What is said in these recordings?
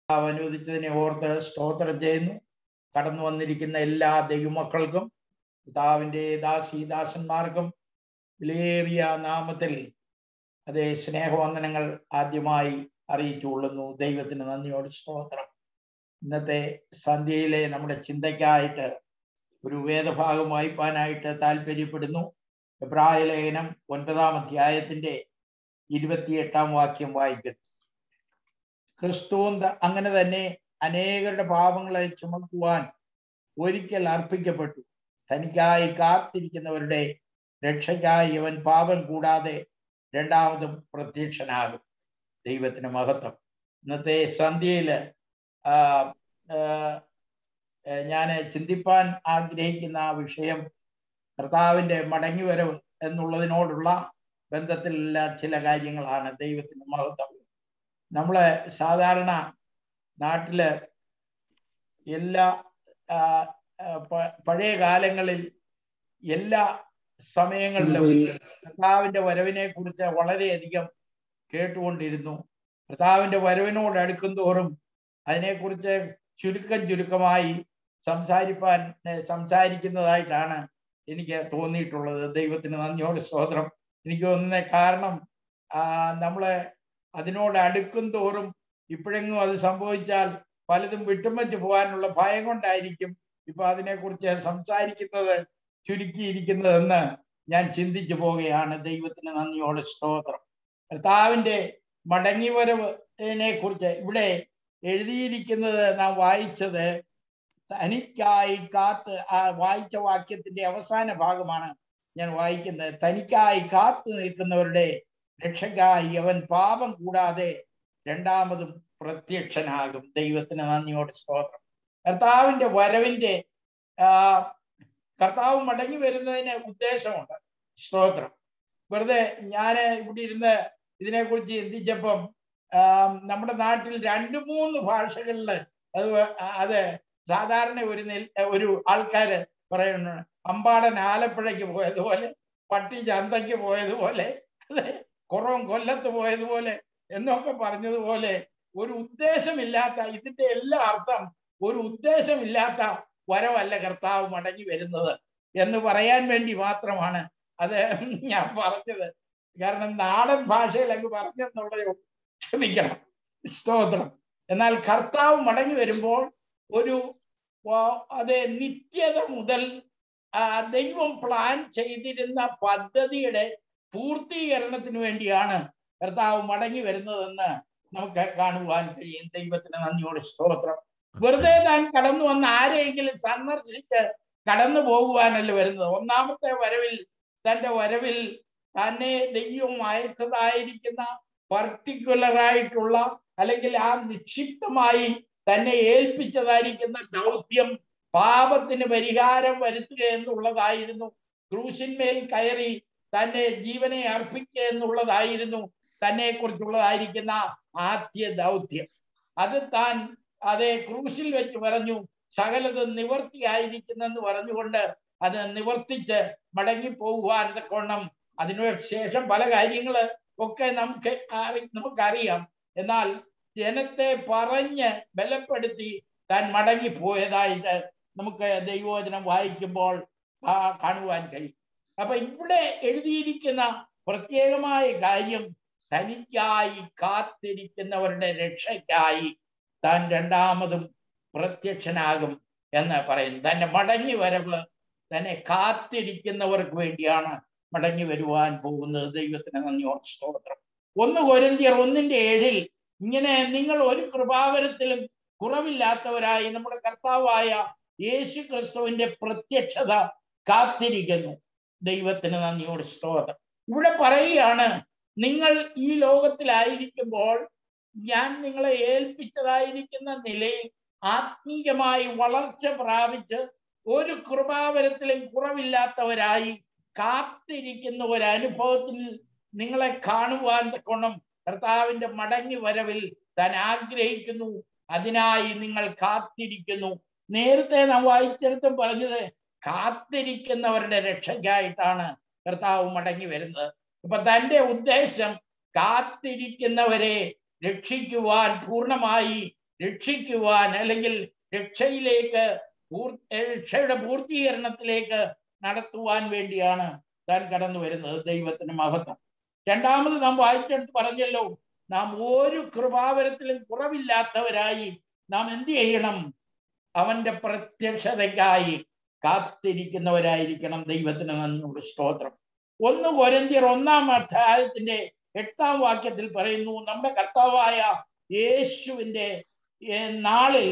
കർത്താവ് അനുവദിച്ചതിനെ ഓർത്ത് സ്തോത്രം ചെയ്യുന്നു കടന്നു വന്നിരിക്കുന്ന എല്ലാ ദൈവമക്കൾക്കും പിതാവിന്റെ ദാസി ദാസന്മാർക്കും വിലയേറിയ നാമത്തിൽ അതേ സ്നേഹവന്ദനങ്ങൾ ആദ്യമായി അറിയിച്ചുകൊള്ളുന്നു ദൈവത്തിന് നന്ദിയോട് സ്തോത്രം ഇന്നത്തെ സന്ധ്യയിലെ നമ്മുടെ ചിന്തയ്ക്കായിട്ട് ഒരു വേദഭാഗം വായിപ്പാനായിട്ട് താല്പര്യപ്പെടുന്നു എബ്രായ ലേഖനം ഒൻപതാം അധ്യായത്തിന്റെ ഇരുപത്തിയെട്ടാം വാക്യം വായിക്കുന്നു ക്രിസ്തുവും അങ്ങനെ തന്നെ അനേകരുടെ പാപങ്ങളെ ചുമക്കുവാൻ ഒരിക്കൽ അർപ്പിക്കപ്പെട്ടു തനിക്കായി കാത്തിരിക്കുന്നവരുടെ രക്ഷയ്ക്കായി അവൻ പാപം കൂടാതെ രണ്ടാമതും പ്രത്യക്ഷനാകും ദൈവത്തിന് മഹത്വം ഇന്നത്തെ സന്ധ്യയില് ഞാൻ ചിന്തിപ്പാൻ ആഗ്രഹിക്കുന്ന ആ വിഷയം കർത്താവിന്റെ മടങ്ങിവരവ് എന്നുള്ളതിനോടുള്ള ബന്ധത്തിലുള്ള ചില കാര്യങ്ങളാണ് ദൈവത്തിന് മഹത്വം നമ്മള് സാധാരണ നാട്ടില് എല്ലാ പഴയ കാലങ്ങളിൽ എല്ലാ സമയങ്ങളിലും കർത്താവിന്റെ വരവിനെ കുറിച്ച് വളരെയധികം കേട്ടുകൊണ്ടിരുന്നു കർത്താവിന്റെ വരവിനോട് അടുക്കും തോറും അതിനെക്കുറിച്ച് ചുരുക്കം ചുരുക്കമായി സംസാരിപ്പാൻ സംസാരിക്കുന്നതായിട്ടാണ് എനിക്ക് തോന്നിയിട്ടുള്ളത് ദൈവത്തിന് നന്ദിയോട് സ്തോത്രം എനിക്ക് തോന്നുന്ന കാരണം നമ്മളെ അതിനോട് അടുക്കും തോറും ഇപ്പോഴെങ്ങും അത് സംഭവിച്ചാൽ പലതും വിട്ടുമച്ച് പോകാനുള്ള ഭയം കൊണ്ടായിരിക്കും ഇപ്പൊ അതിനെക്കുറിച്ച് സംസാരിക്കുന്നത് ചുരുക്കിയിരിക്കുന്നതെന്ന് ഞാൻ ചിന്തിച്ചു പോവുകയാണ് ദൈവത്തിന് നന്ദിയോട് സ്തോത്രം കർത്താവിന്റെ മടങ്ങിവരവിനെ കുറിച്ച് ഇവിടെ എഴുതിയിരിക്കുന്നത് നാം വായിച്ചത് തനിക്കായി കാത്ത് ആ വായിച്ച വാക്യത്തിന്റെ അവസാന ഭാഗമാണ് ഞാൻ വായിക്കുന്നത് തനിക്കായി കാത്തു നിൽക്കുന്നവരുടെ രക്ഷയ്ക്കായി അവൻ പാപം കൂടാതെ രണ്ടാമതും പ്രത്യക്ഷനാകും ദൈവത്തിന് നന്ദിയോട് സ്തോത്രം കർത്താവിന്റെ വരവിന്റെ ആ കർത്താവ് മടങ്ങി വരുന്നതിന് ഉദ്ദേശമുണ്ട് സ്തോത്രം വെറുതെ ഞാൻ ഇവിടെ ഇരുന്ന് ഇതിനെക്കുറിച്ച് ചിന്തിച്ചപ്പം നമ്മുടെ നാട്ടിൽ രണ്ട് മൂന്ന് ഭാഷകളിൽ അത് അത് സാധാരണ ഒരു നെൽ ഒരു ആൾക്കാര് പറയുന്നു അമ്പാടൻ ആലപ്പുഴയ്ക്ക് പോയതുപോലെ പട്ടി ചന്തയ്ക്ക് പോയതുപോലെ കുറവും കൊല്ലത്ത് പോയതുപോലെ എന്നൊക്കെ പറഞ്ഞതുപോലെ ഒരു ഉദ്ദേശമില്ലാത്ത ഇതിന്റെ എല്ലാ അർത്ഥം ഒരു ഉദ്ദേശമില്ലാത്ത വരവല്ല കർത്താവ് മടങ്ങി വരുന്നത് എന്ന് പറയാൻ വേണ്ടി മാത്രമാണ് അത് ഞാൻ പറഞ്ഞത് കാരണം നാടൻ ഭാഷയിൽ അങ്ങ് പറഞ്ഞെന്നുള്ളത് ക്ഷമിക്കണം സ്തോത്രം എന്നാൽ കർത്താവ് മടങ്ങി വരുമ്പോൾ ഒരു അത് നിത്യത മുതൽ ദൈവം പ്ലാൻ ചെയ്തിരുന്ന പദ്ധതിയുടെ പൂർത്തീകരണത്തിന് വേണ്ടിയാണ് കർത്താവ് മടങ്ങി വരുന്നതെന്ന് നമുക്ക് കാണുവാൻ കഴിയും ദൈവത്തിന് നന്ദിയോട് സ്തോത്രം വെറുതെ താൻ കടന്നു വന്ന ആരെയെങ്കിലും സന്ദർശിച്ച് കടന്നു പോകുവാനല്ല വരുന്നത് ഒന്നാമത്തെ വരവിൽ തന്റെ വരവിൽ തന്നെ ദൈവം അയച്ചതായിരിക്കുന്ന പർട്ടിക്കുലർ ആയിട്ടുള്ള അല്ലെങ്കിൽ ആ നിക്ഷിപ്തമായി തന്നെ ഏൽപ്പിച്ചതായിരിക്കുന്ന ദൗത്യം പാപത്തിന് പരിഹാരം വരുത്തുക എന്നുള്ളതായിരുന്നു ക്രൂശിന്മേൽ കയറി തന്നെ ജീവനെ അർപ്പിക്കുക എന്നുള്ളതായിരുന്നു തന്നെ കുറിച്ചുള്ളതായിരിക്കുന്ന ആദ്യ ദൗത്യം അത് താൻ അതേ ക്രൂശിൽ വെച്ച് പറഞ്ഞു സകലത് നിവർത്തിയായിരിക്കുന്നെന്ന് പറഞ്ഞുകൊണ്ട് അത് നിവർത്തിച്ച് മടങ്ങി പോകുവാൻ കൊണ്ണം അതിനു ശേഷം പല കാര്യങ്ങള് ഒക്കെ നമുക്ക് നമുക്കറിയാം എന്നാൽ ജനത്തെ പറഞ്ഞ് ബലപ്പെടുത്തി താൻ മടങ്ങി പോയതായിട്ട് നമുക്ക് ദൈവവചനം വായിക്കുമ്പോൾ കാണുവാൻ കഴിയും അപ്പൊ ഇവിടെ എഴുതിയിരിക്കുന്ന പ്രത്യേകമായ കാര്യം തനിക്കായി കാത്തിരിക്കുന്നവരുടെ രക്ഷയ്ക്കായി താൻ രണ്ടാമതും പ്രത്യക്ഷനാകും എന്ന് പറയുന്നു തന്നെ മടങ്ങി വരവ് തന്നെ കാത്തിരിക്കുന്നവർക്ക് വേണ്ടിയാണ് മടങ്ങി വരുവാൻ പോകുന്നത് ദൈവത്തിന് നന്ദിയോട് സ്തോത്രം ഒന്ന് കൊരിന്തിയർ ഒന്നിന്റെ ഏഴിൽ ഇങ്ങനെ നിങ്ങൾ ഒരു കൃപാവരത്തിലും കുറവില്ലാത്തവരായി നമ്മുടെ കർത്താവായ യേശു ക്രിസ്തുവിന്റെ പ്രത്യക്ഷത കാത്തിരിക്കുന്നു ദൈവത്തിന് നന്ദിയോട് സ്തോത്രം ഇവിടെ പറയുകയാണ് നിങ്ങൾ ഈ ലോകത്തിലായിരിക്കുമ്പോൾ ഞാൻ നിങ്ങളെ ഏൽപ്പിച്ചതായിരിക്കുന്ന നിലയിൽ ആത്മീയമായി വളർച്ച പ്രാപിച്ച് ഒരു കൃപാവരത്തിലും കുറവില്ലാത്തവരായി കാത്തിരിക്കുന്ന ഒരു അനുഭവത്തിൽ നിങ്ങളെ കാണുവാൻ കൊണം കർത്താവിന്റെ മടങ്ങി വരവിൽ താൻ ആഗ്രഹിക്കുന്നു അതിനായി നിങ്ങൾ കാത്തിരിക്കുന്നു നേരത്തെ നാം വായിച്ചെടുത്തും പറഞ്ഞത് കാത്തിരിക്കുന്നവരുടെ രക്ഷയ്ക്കായിട്ടാണ് കർത്താവ് മടങ്ങി വരുന്നത് അപ്പൊ തന്റെ ഉദ്ദേശം കാത്തിരിക്കുന്നവരെ രക്ഷിക്കുവാൻ പൂർണ്ണമായി രക്ഷിക്കുവാൻ അല്ലെങ്കിൽ രക്ഷയിലേക്ക് പൂർ- ഏ, രക്ഷയുടെ പൂർത്തീകരണത്തിലേക്ക് നടത്തുവാൻ വേണ്ടിയാണ് താൻ കടന്നു വരുന്നത് ദൈവത്തിന് മഹത്വം രണ്ടാമത് നാം വായിച്ചെടുത്ത് പറഞ്ഞല്ലോ നാം ഒരു കൃപാവരത്തിലും കുറവില്ലാത്തവരായി നാം എന്ത് ചെയ്യണം അവന്റെ പ്രത്യക്ഷതയ്ക്കായി കാത്തിരിക്കുന്നവരായിരിക്കണം ദൈവത്തിന് നന്ദിയുള്ള സ്തോത്രം ഒന്ന് കൊരന്തിയർ ഒന്നാം അധ്യായത്തിന്റെ എട്ടാം വാക്യത്തിൽ പറയുന്നു നമ്മുടെ കർത്താവായ യേശുവിന്റെ ഏ, നാളിൽ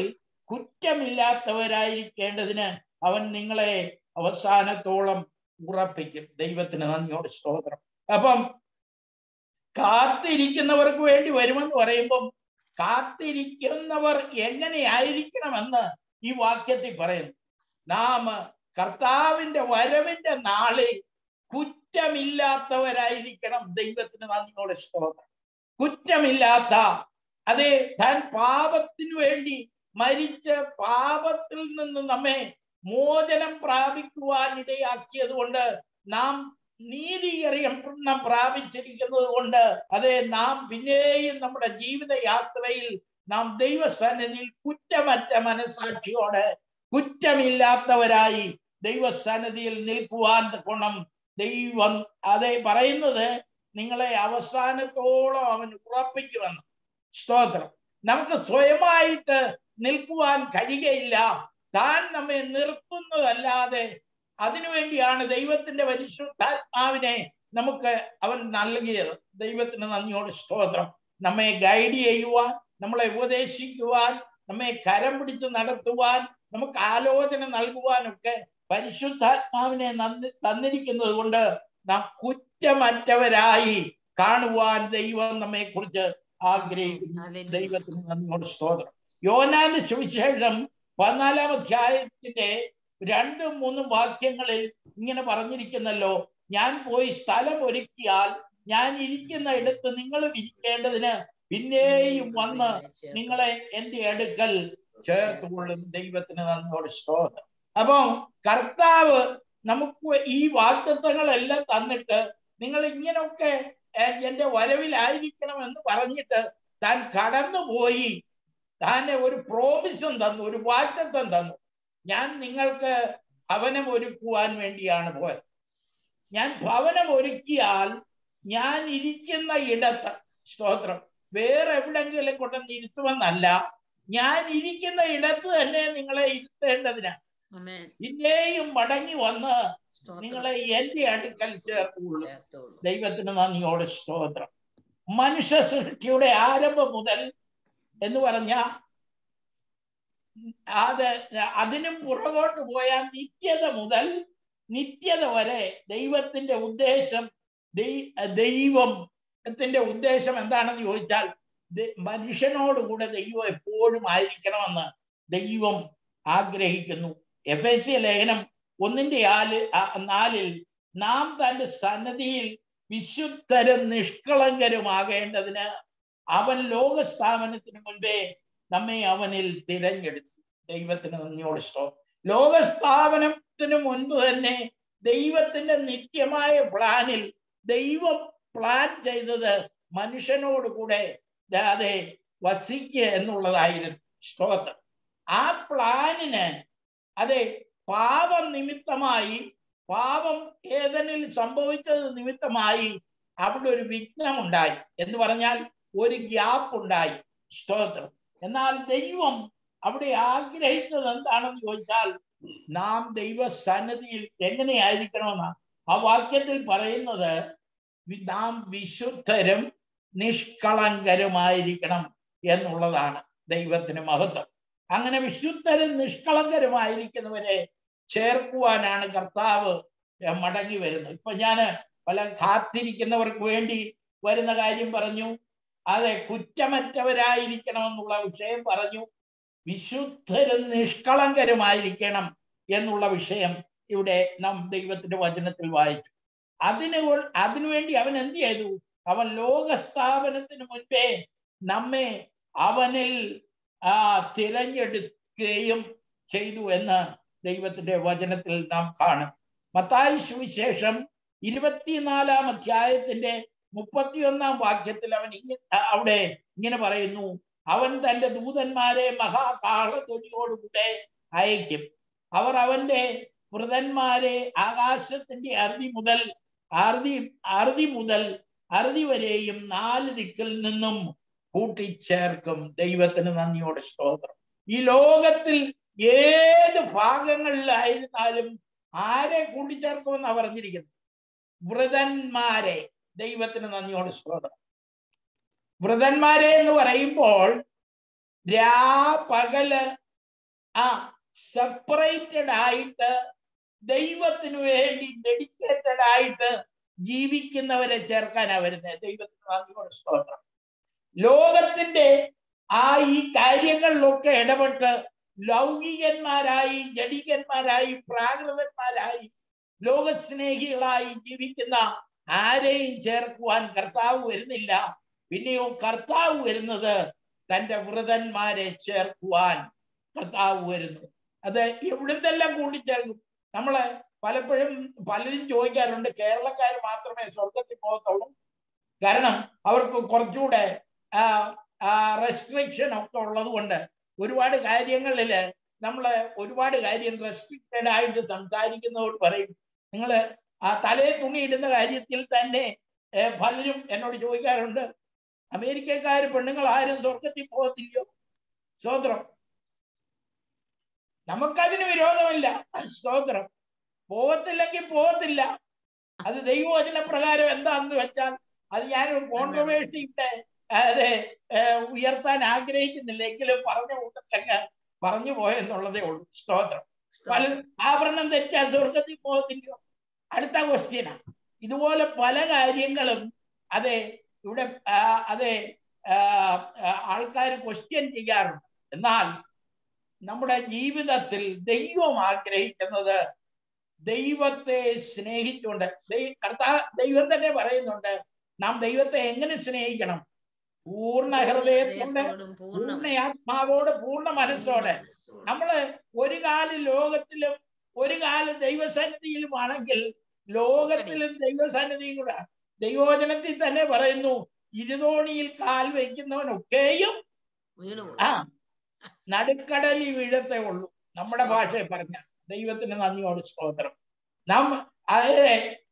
കുറ്റമില്ലാത്തവരായിരിക്കേണ്ടതിന് അവൻ നിങ്ങളെ അവസാനത്തോളം ഉറപ്പിക്കും ദൈവത്തിന് നന്ദിയോട് സ്തോത്രം അപ്പം കാത്തിരിക്കുന്നവർക്ക് വേണ്ടി വരുമെന്ന് പറയുമ്പം കാത്തിരിക്കുന്നവർ എങ്ങനെയായിരിക്കണമെന്ന് ഈ വാക്യത്തിൽ പറയുന്നു നാം കർത്താവിന്റെ വരവിന്റെ നാളിൽ കുറ്റമില്ലാത്തവരായിരിക്കണം ദൈവത്തിന് നന്ദിയോടെ സ്തോത്രം കുറ്റമില്ലാത്ത അതെ താൻ പാപത്തിനു വേണ്ടി മരിച്ച് പാപത്തിൽ നിന്ന് നമ്മെ മോചനം പ്രാപിക്കുവാൻ ഇടയാക്കിയത് കൊണ്ട് നാം നീതീകരണം പ്രാപിച്ചിരിക്കുന്നത് കൊണ്ട് അതെ നാം പിന്നെയും നമ്മുടെ ജീവിത യാത്രയിൽ നാം ദൈവസന്നിധിയിൽ കുറ്റമറ്റ മനസാക്ഷിയോടെ കുറ്റമില്ലാത്തവരായി ദൈവസന്നിധിയിൽ നിൽക്കുവാൻ ഗുണം ദൈവം അതെ പറയുന്നത് നിങ്ങളെ അവസാനത്തോളം അവൻ ഉറപ്പിക്കുമെന്ന് സ്തോത്രം നമുക്ക് സ്വയമായിട്ട് നിൽക്കുവാൻ കഴിയുകയില്ല താൻ നമ്മെ നിർത്തുന്നതല്ലാതെ അതിനുവേണ്ടിയാണ് ദൈവത്തിന്റെ പരിശുദ്ധാത്മാവിനെ നമുക്ക് അവൻ നൽകിയത് ദൈവത്തിന് നന്ദിയോട് സ്തോത്രം നമ്മെ ഗൈഡ് ചെയ്യുവാൻ നമ്മളെ ഉപദേശിക്കുവാൻ നമ്മെ കരം പിടിച്ച് നടത്തുവാൻ നമുക്ക് ആലോചന നൽകുവാനൊക്കെ പരിശുദ്ധാത്മാവിനെ നന്ദി തന്നിരിക്കുന്നത് കൊണ്ട് നാം കുറ്റമറ്റവരായി കാണുവാൻ ദൈവം നമ്മെ കുറിച്ച് ആഗ്രഹിക്കുന്നു ഹല്ലേലൂയ. ദൈവത്തിന് നന്ദിയോട് സ്തോത്രം യോനാന്റെ സുവിശേഷം പതിനാലാം അധ്യായത്തിന്റെ രണ്ടും മൂന്നും വാക്യങ്ങളിൽ ഇങ്ങനെ പറഞ്ഞിരിക്കുന്നല്ലോ ഞാൻ പോയി സ്ഥലം ഒരുക്കിയാൽ ഞാൻ ഇരിക്കുന്ന ഇടത്ത് നിങ്ങളും ഇരിക്കേണ്ടതിന് പിന്നെയും വന്ന് നിങ്ങളെ എന്റെ അടുക്കൽ ചേർത്തുകൊള്ളും ദൈവത്തിന് നന്ദിയോട് സ്തോത്രം അപ്പൊ കർത്താവ് നമുക്ക് ഈ വാഗ്ദത്തങ്ങളെല്ലാം തന്നിട്ട് നിങ്ങൾ ഇങ്ങനൊക്കെ ഏഹ്, എന്റെ വരവിലായിരിക്കണം എന്ന് പറഞ്ഞിട്ട് താൻ കടന്നുപോയി താൻ ഒരു പ്രോമിസും തന്നു ഒരു വാഗ്ദത്തം തന്നു ഞാൻ നിങ്ങൾക്ക് ഭവനം ഒരുക്കുവാൻ വേണ്ടിയാണ് പോയത് ഞാൻ ഭവനം ഒരുക്കിയാൽ ഞാൻ ഇരിക്കുന്ന ഇടത്ത് സ്തോത്രം വേറെ എവിടെങ്കിലും കൊണ്ടുവന്ന് ഇരുത്തുമെന്നല്ല ഞാൻ ഇരിക്കുന്ന ഇടത്ത് തന്നെ നിങ്ങളെ ഇരുത്തേണ്ടതിനാണ് ആമേൻ. പിന്നെയും മടങ്ങി വന്ന് സ്തോത്രം. നിങ്ങളെ എന്റെ അടുക്കൽ ചേർത്തുകൊള്ളു ചേർത്തോളൂ. ദൈവത്തിന് നന്ദിയോട് സ്തോത്രം മനുഷ്യ സൃഷ്ടിയുടെ ആരംഭം മുതൽ എന്ന് പറഞ്ഞ അത് അതിനും പുറകോട്ട് പോയ നിത്യത മുതൽ നിത്യത വരെ ദൈവത്തിന്റെ ഉദ്ദേശം ദൈ- ദൈവത്തിന്റെ ഉദ്ദേശം എന്താണെന്ന് ചോദിച്ചാൽ ദ- മനുഷ്യനോടുകൂടെ ദൈവം എപ്പോഴും ആയിരിക്കണമെന്ന് ദൈവം ആഗ്രഹിക്കുന്നു എഫ് എസ് സി ലേഖനം ഒന്നിന്റെ ആല് ആ- നാലിൽ നാം തന്റെ സന്നദ്ധിയിൽ വിശുദ്ധരും നിഷ്കളങ്കരുമാകേണ്ടതിന് അവൻ ലോകസ്ഥാപനത്തിന് മുൻപേ നമ്മെ അവനിൽ തിരഞ്ഞെടുത്തു ദൈവത്തിന് നന്ദിയോട് ഇഷ്ടം ലോകസ്ഥാപനത്തിന് മുൻപ് തന്നെ ദൈവത്തിന്റെ നിത്യമായ പ്ലാനിൽ ദൈവം പ്ലാൻ ചെയ്തത് മനുഷ്യനോട് കൂടെ അതെ വസിക്കുക എന്നുള്ളതായിരുന്നു സ്തോത്രം ആ പ്ലാനിന് അതെ പാപം നിമിത്തമായി പാപം ഏതനിൽ സംഭവിച്ചത് നിമിത്തമായി അവിടെ ഒരു വിഘ്നമുണ്ടായി എന്ന് പറഞ്ഞാൽ ഒരു ഗ്യാപ്പ് ഉണ്ടായി സ്തോത്രം എന്നാൽ ദൈവം അവിടെ ആഗ്രഹിച്ചത് എന്താണെന്ന് ചോദിച്ചാൽ നാം ദൈവ സന്നിധിയിൽ എങ്ങനെയായിരിക്കണമെന്ന ആ വാക്യത്തിൽ പറയുന്നത് വി- നാം വിശുദ്ധരും നിഷ്കളങ്കരുമായിരിക്കണം എന്നുള്ളതാണ് ദൈവത്തിന് മഹത്വം അങ്ങനെ വിശുദ്ധരും നിഷ്കളങ്കരുമായിരിക്കുന്നവരെ ചേർക്കുവാനാണ് കർത്താവ് മടങ്ങി വരുന്നത് ഇപ്പൊ ഞാന് പല കാത്തിരിക്കുന്നവർക്ക് വേണ്ടി വരുന്ന കാര്യം പറഞ്ഞു അതെ കുറ്റമറ്റവരായിരിക്കണമെന്നുള്ള വിഷയം പറഞ്ഞു വിശുദ്ധരും നിഷ്കളങ്കരുമായിരിക്കണം എന്നുള്ള വിഷയം ഇവിടെ നാം ദൈവത്തിന്റെ വചനത്തിൽ വായിച്ചു അതിന് കൊ- അതിനുവേണ്ടി അവൻ എന്ത് ചെയ്തു അവൻ ലോകസ്ഥാപനത്തിന് മുൻപേ നമ്മെ അവനിൽ ആ തിരഞ്ഞെടുക്കുകയും ചെയ്തു എന്ന് ദൈവത്തിന്റെ വചനത്തിൽ നാം കാണും മത്തായി സുവിശേഷം ഇരുപത്തിനാലാം അധ്യായത്തിന്റെ മുപ്പത്തിയൊന്നാം വാക്യത്തിൽ അവൻ ഇങ്ങനെ അവിടെ ഇങ്ങനെ പറയുന്നു അവൻ തന്റെ ദൂതന്മാരെ മഹാകാളധ്വനിയോടുകൂടെ അയക്കും അവർ അവന്റെ വൃതന്മാരെ ആകാശത്തിന്റെ അറുതി മുതൽ അറുതി അറുതി മുതൽ അറുതി വരെയും നാല് ദിക്കിൽ നിന്നും കൂട്ടിച്ചേർക്കും ദൈവത്തിന് നന്ദിയോടെ സ്തോത്രം ഈ ലോകത്തിൽ ഏത് ഭാഗങ്ങളിലായിരുന്നാലും ആരെ കൂട്ടിച്ചേർക്കുമെന്നാ പറഞ്ഞിരിക്കുന്നത് വൃതന്മാരെ ദൈവത്തിന് നന്ദിയോടെ സ്തോത്രം വൃതന്മാരെ എന്ന് പറയുമ്പോൾ രാ പകല് ആ സെപ്പറേറ്റഡ് ആയിട്ട് ദൈവത്തിന് വേണ്ടി ഡെഡിക്കേറ്റഡ് ആയിട്ട് ജീവിക്കുന്നവരെ ചേർക്കാനാ വരുന്നത് ദൈവത്തിന് നന്ദിയോടെ സ്തോത്രം ലോകത്തിന്റെ ആ ഈ കാര്യങ്ങളിലൊക്കെ ഇടപെട്ട് ലൗകികന്മാരായി ജഡികന്മാരായി പ്രാകൃതന്മാരായി ലോകസ്നേഹികളായി ജീവിക്കുന്ന ആരെയും ചേർക്കുവാൻ കർത്താവ് വരുന്നില്ല പിന്നെയോ കർത്താവ് വരുന്നത് തന്റെ വ്രതന്മാരെ ചേർക്കുവാൻ കർത്താവ് വരുന്നു അത് എവിടുന്നെല്ലാം കൂട്ടിച്ചേർക്കും നമ്മള് പലപ്പോഴും പലരും ചോദിക്കാറുണ്ട് കേരളക്കാർ മാത്രമേ സ്വർഗത്തിൽ പോകത്തുള്ളൂ കാരണം അവർക്ക് കുറച്ചുകൂടെ റെസ്ട്രിക്ഷൻ ഒക്കെ ഉള്ളത് കൊണ്ട് ഒരുപാട് കാര്യങ്ങളിൽ നമ്മൾ ഒരുപാട് കാര്യം റെസ്ട്രിക്റ്റഡ് ആയിട്ട് സംസാരിക്കുന്നതോട് പറയും നിങ്ങൾ ആ തലയെ തുണി ഇടുന്ന കാര്യത്തിൽ തന്നെ പലരും എന്നോട് ചോദിക്കാറുണ്ട് അമേരിക്കക്കാർ പെണ്ണുങ്ങൾ ആരും സ്വർഗത്തിൽ പോകത്തില്ലയോ സ്തോത്രം നമുക്കതിന് വിരോധമില്ല സ്തോത്രം പോകത്തില്ലെങ്കിൽ പോകത്തില്ല അത് ദൈവവചന പ്രകാരം എന്താണെന്ന് വെച്ചാൽ അത് ഞാനൊരു കോൺട്രവേഴ്സിയുടെ അതെ ഉയർത്താൻ ആഗ്രഹിക്കുന്നില്ല എങ്കിലും പറഞ്ഞ കൂട്ടത്തൊക്കെ പറഞ്ഞു പോയെന്നുള്ളതേ ഉള്ളൂ സ്തോത്രം പല ആഭരണം തെറ്റാൻ സ്വർഗത്തിൽ പോകത്തില്ലയോ അടുത്ത ക്വസ്റ്റ്യനാണ് ഇതുപോലെ പല കാര്യങ്ങളും അതെ ഇവിടെ അതെ ആൾക്കാർ ക്വസ്റ്റ്യൻ ചെയ്യാറുണ്ട് എന്നാൽ നമ്മുടെ ജീവിതത്തിൽ ദൈവം ആഗ്രഹിക്കുന്നത് ദൈവത്തെ സ്നേഹിച്ചുകൊണ്ട് കർത്താ ദൈവം തന്നെ പറയുന്നുണ്ട് നാം ദൈവത്തെ എങ്ങനെ സ്നേഹിക്കണം പൂർണ്ണ ഹൃദയത്തോടെ പൂർണ്ണ ആത്മാവോട് പൂർണ്ണ മനസ്സോടെ നമ്മള് ഒരു കാല് ലോകത്തിലും ഒരു കാല് ദൈവസന്നിധിയിലുമാണെങ്കിൽ ലോകത്തിലും ദൈവസന്നിധിയും കൂടെ ദൈവവചനത്തിൽ തന്നെ പറയുന്നു ഇരുതോണിയിൽ കാൽ വയ്ക്കുന്നവനൊക്കെയും ആ നടുക്കടലിൽ വീഴത്തേ ഉള്ളൂ നമ്മുടെ ഭാഷയിൽ പറഞ്ഞ ദൈവത്തിന് നന്ദിയോട് സ്തോത്രം നാം അതെ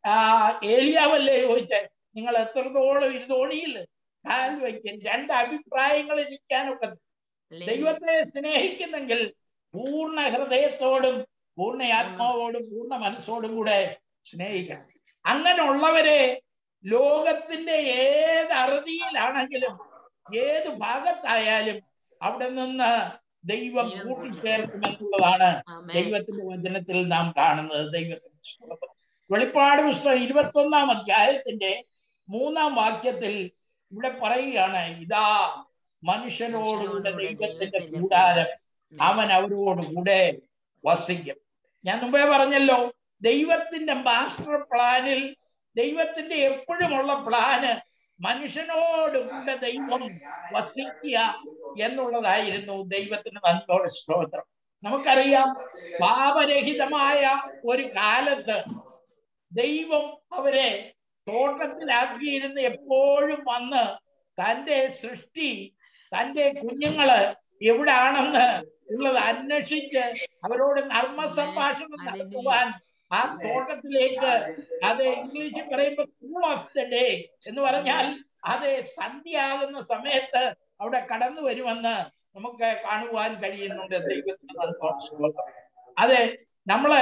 ഏലിയാവല്ലേ ചോദിച്ചേ നിങ്ങൾ എത്രത്തോളം ഇരുതോണിയിൽ കാൽ വയ്ക്കും രണ്ട് അഭിപ്രായങ്ങൾ ഇരിക്കാനൊക്കെ ദൈവത്തെ സ്നേഹിക്കുന്നെങ്കിൽ പൂർണ്ണ ഹൃദയത്തോടും പൂർണ്ണ ആത്മാവോടും പൂർണ്ണ മനസ്സോടും കൂടെ സ്നേഹിക്കണം അങ്ങനെയുള്ളവരെ ലോകത്തിന്റെ ഏത് അറുതിയിലാണെങ്കിലും ഏത് ഭാഗത്തായാലും അവിടെ നിന്ന് ദൈവം കൂട്ടിച്ചേർക്കുമെന്നുള്ളതാണ് ദൈവത്തിന്റെ വചനത്തിൽ നാം കാണുന്നത് ദൈവത്തിന്റെ വെളിപ്പാട് പുസ്തകം ഇരുപത്തി ഒന്നാം അധ്യായത്തിന്റെ മൂന്നാം വാക്യത്തിൽ ഇവിടെ പറയുകയാണ് ഇതാ മനുഷ്യനോടുകൂടെ ദൈവത്തിന്റെ കൂടാരം അവൻ അവരോടുകൂടെ വസിക്കും ഞാൻ മുമ്പേ പറഞ്ഞല്ലോ ദൈവത്തിന്റെ മാസ്റ്റർ പ്ലാനിൽ ദൈവത്തിന്റെ എപ്പോഴുമുള്ള പ്ലാന് മനുഷ്യനോട് കൂടെ ദൈവം വസിക്കുക എന്നുള്ളതായിരുന്നു ദൈവത്തിന് നന്ദിയോടെ സ്തോത്രം നമുക്കറിയാം പാപരഹിതമായ ഒരു കാലത്ത് ദൈവം അവരെ തോട്ടത്തിലാക്കിയിരുന്ന് എപ്പോഴും വന്ന് തന്റെ സൃഷ്ടി തന്റെ കുഞ്ഞുങ്ങള് എവിടാണെന്ന് ഉള്ളത് അന്വേഷിച്ച് അവരോട് നർമ്മ സംഭാഷണം നടത്തുവാൻ ആ തോട്ടത്തിലേക്ക് അത് ഇംഗ്ലീഷിൽ പറയുമ്പോൾ കൂൾ ഓഫ് ദ ഡേ എന്ന് പറഞ്ഞാൽ അത് സന്ധ്യയാകുന്ന സമയത്ത് അവിടെ കടന്നു വരുമെന്ന് നമുക്ക് കാണുവാൻ കഴിയുന്നുണ്ട് ദൈവത്തിന് അതെ നമ്മള്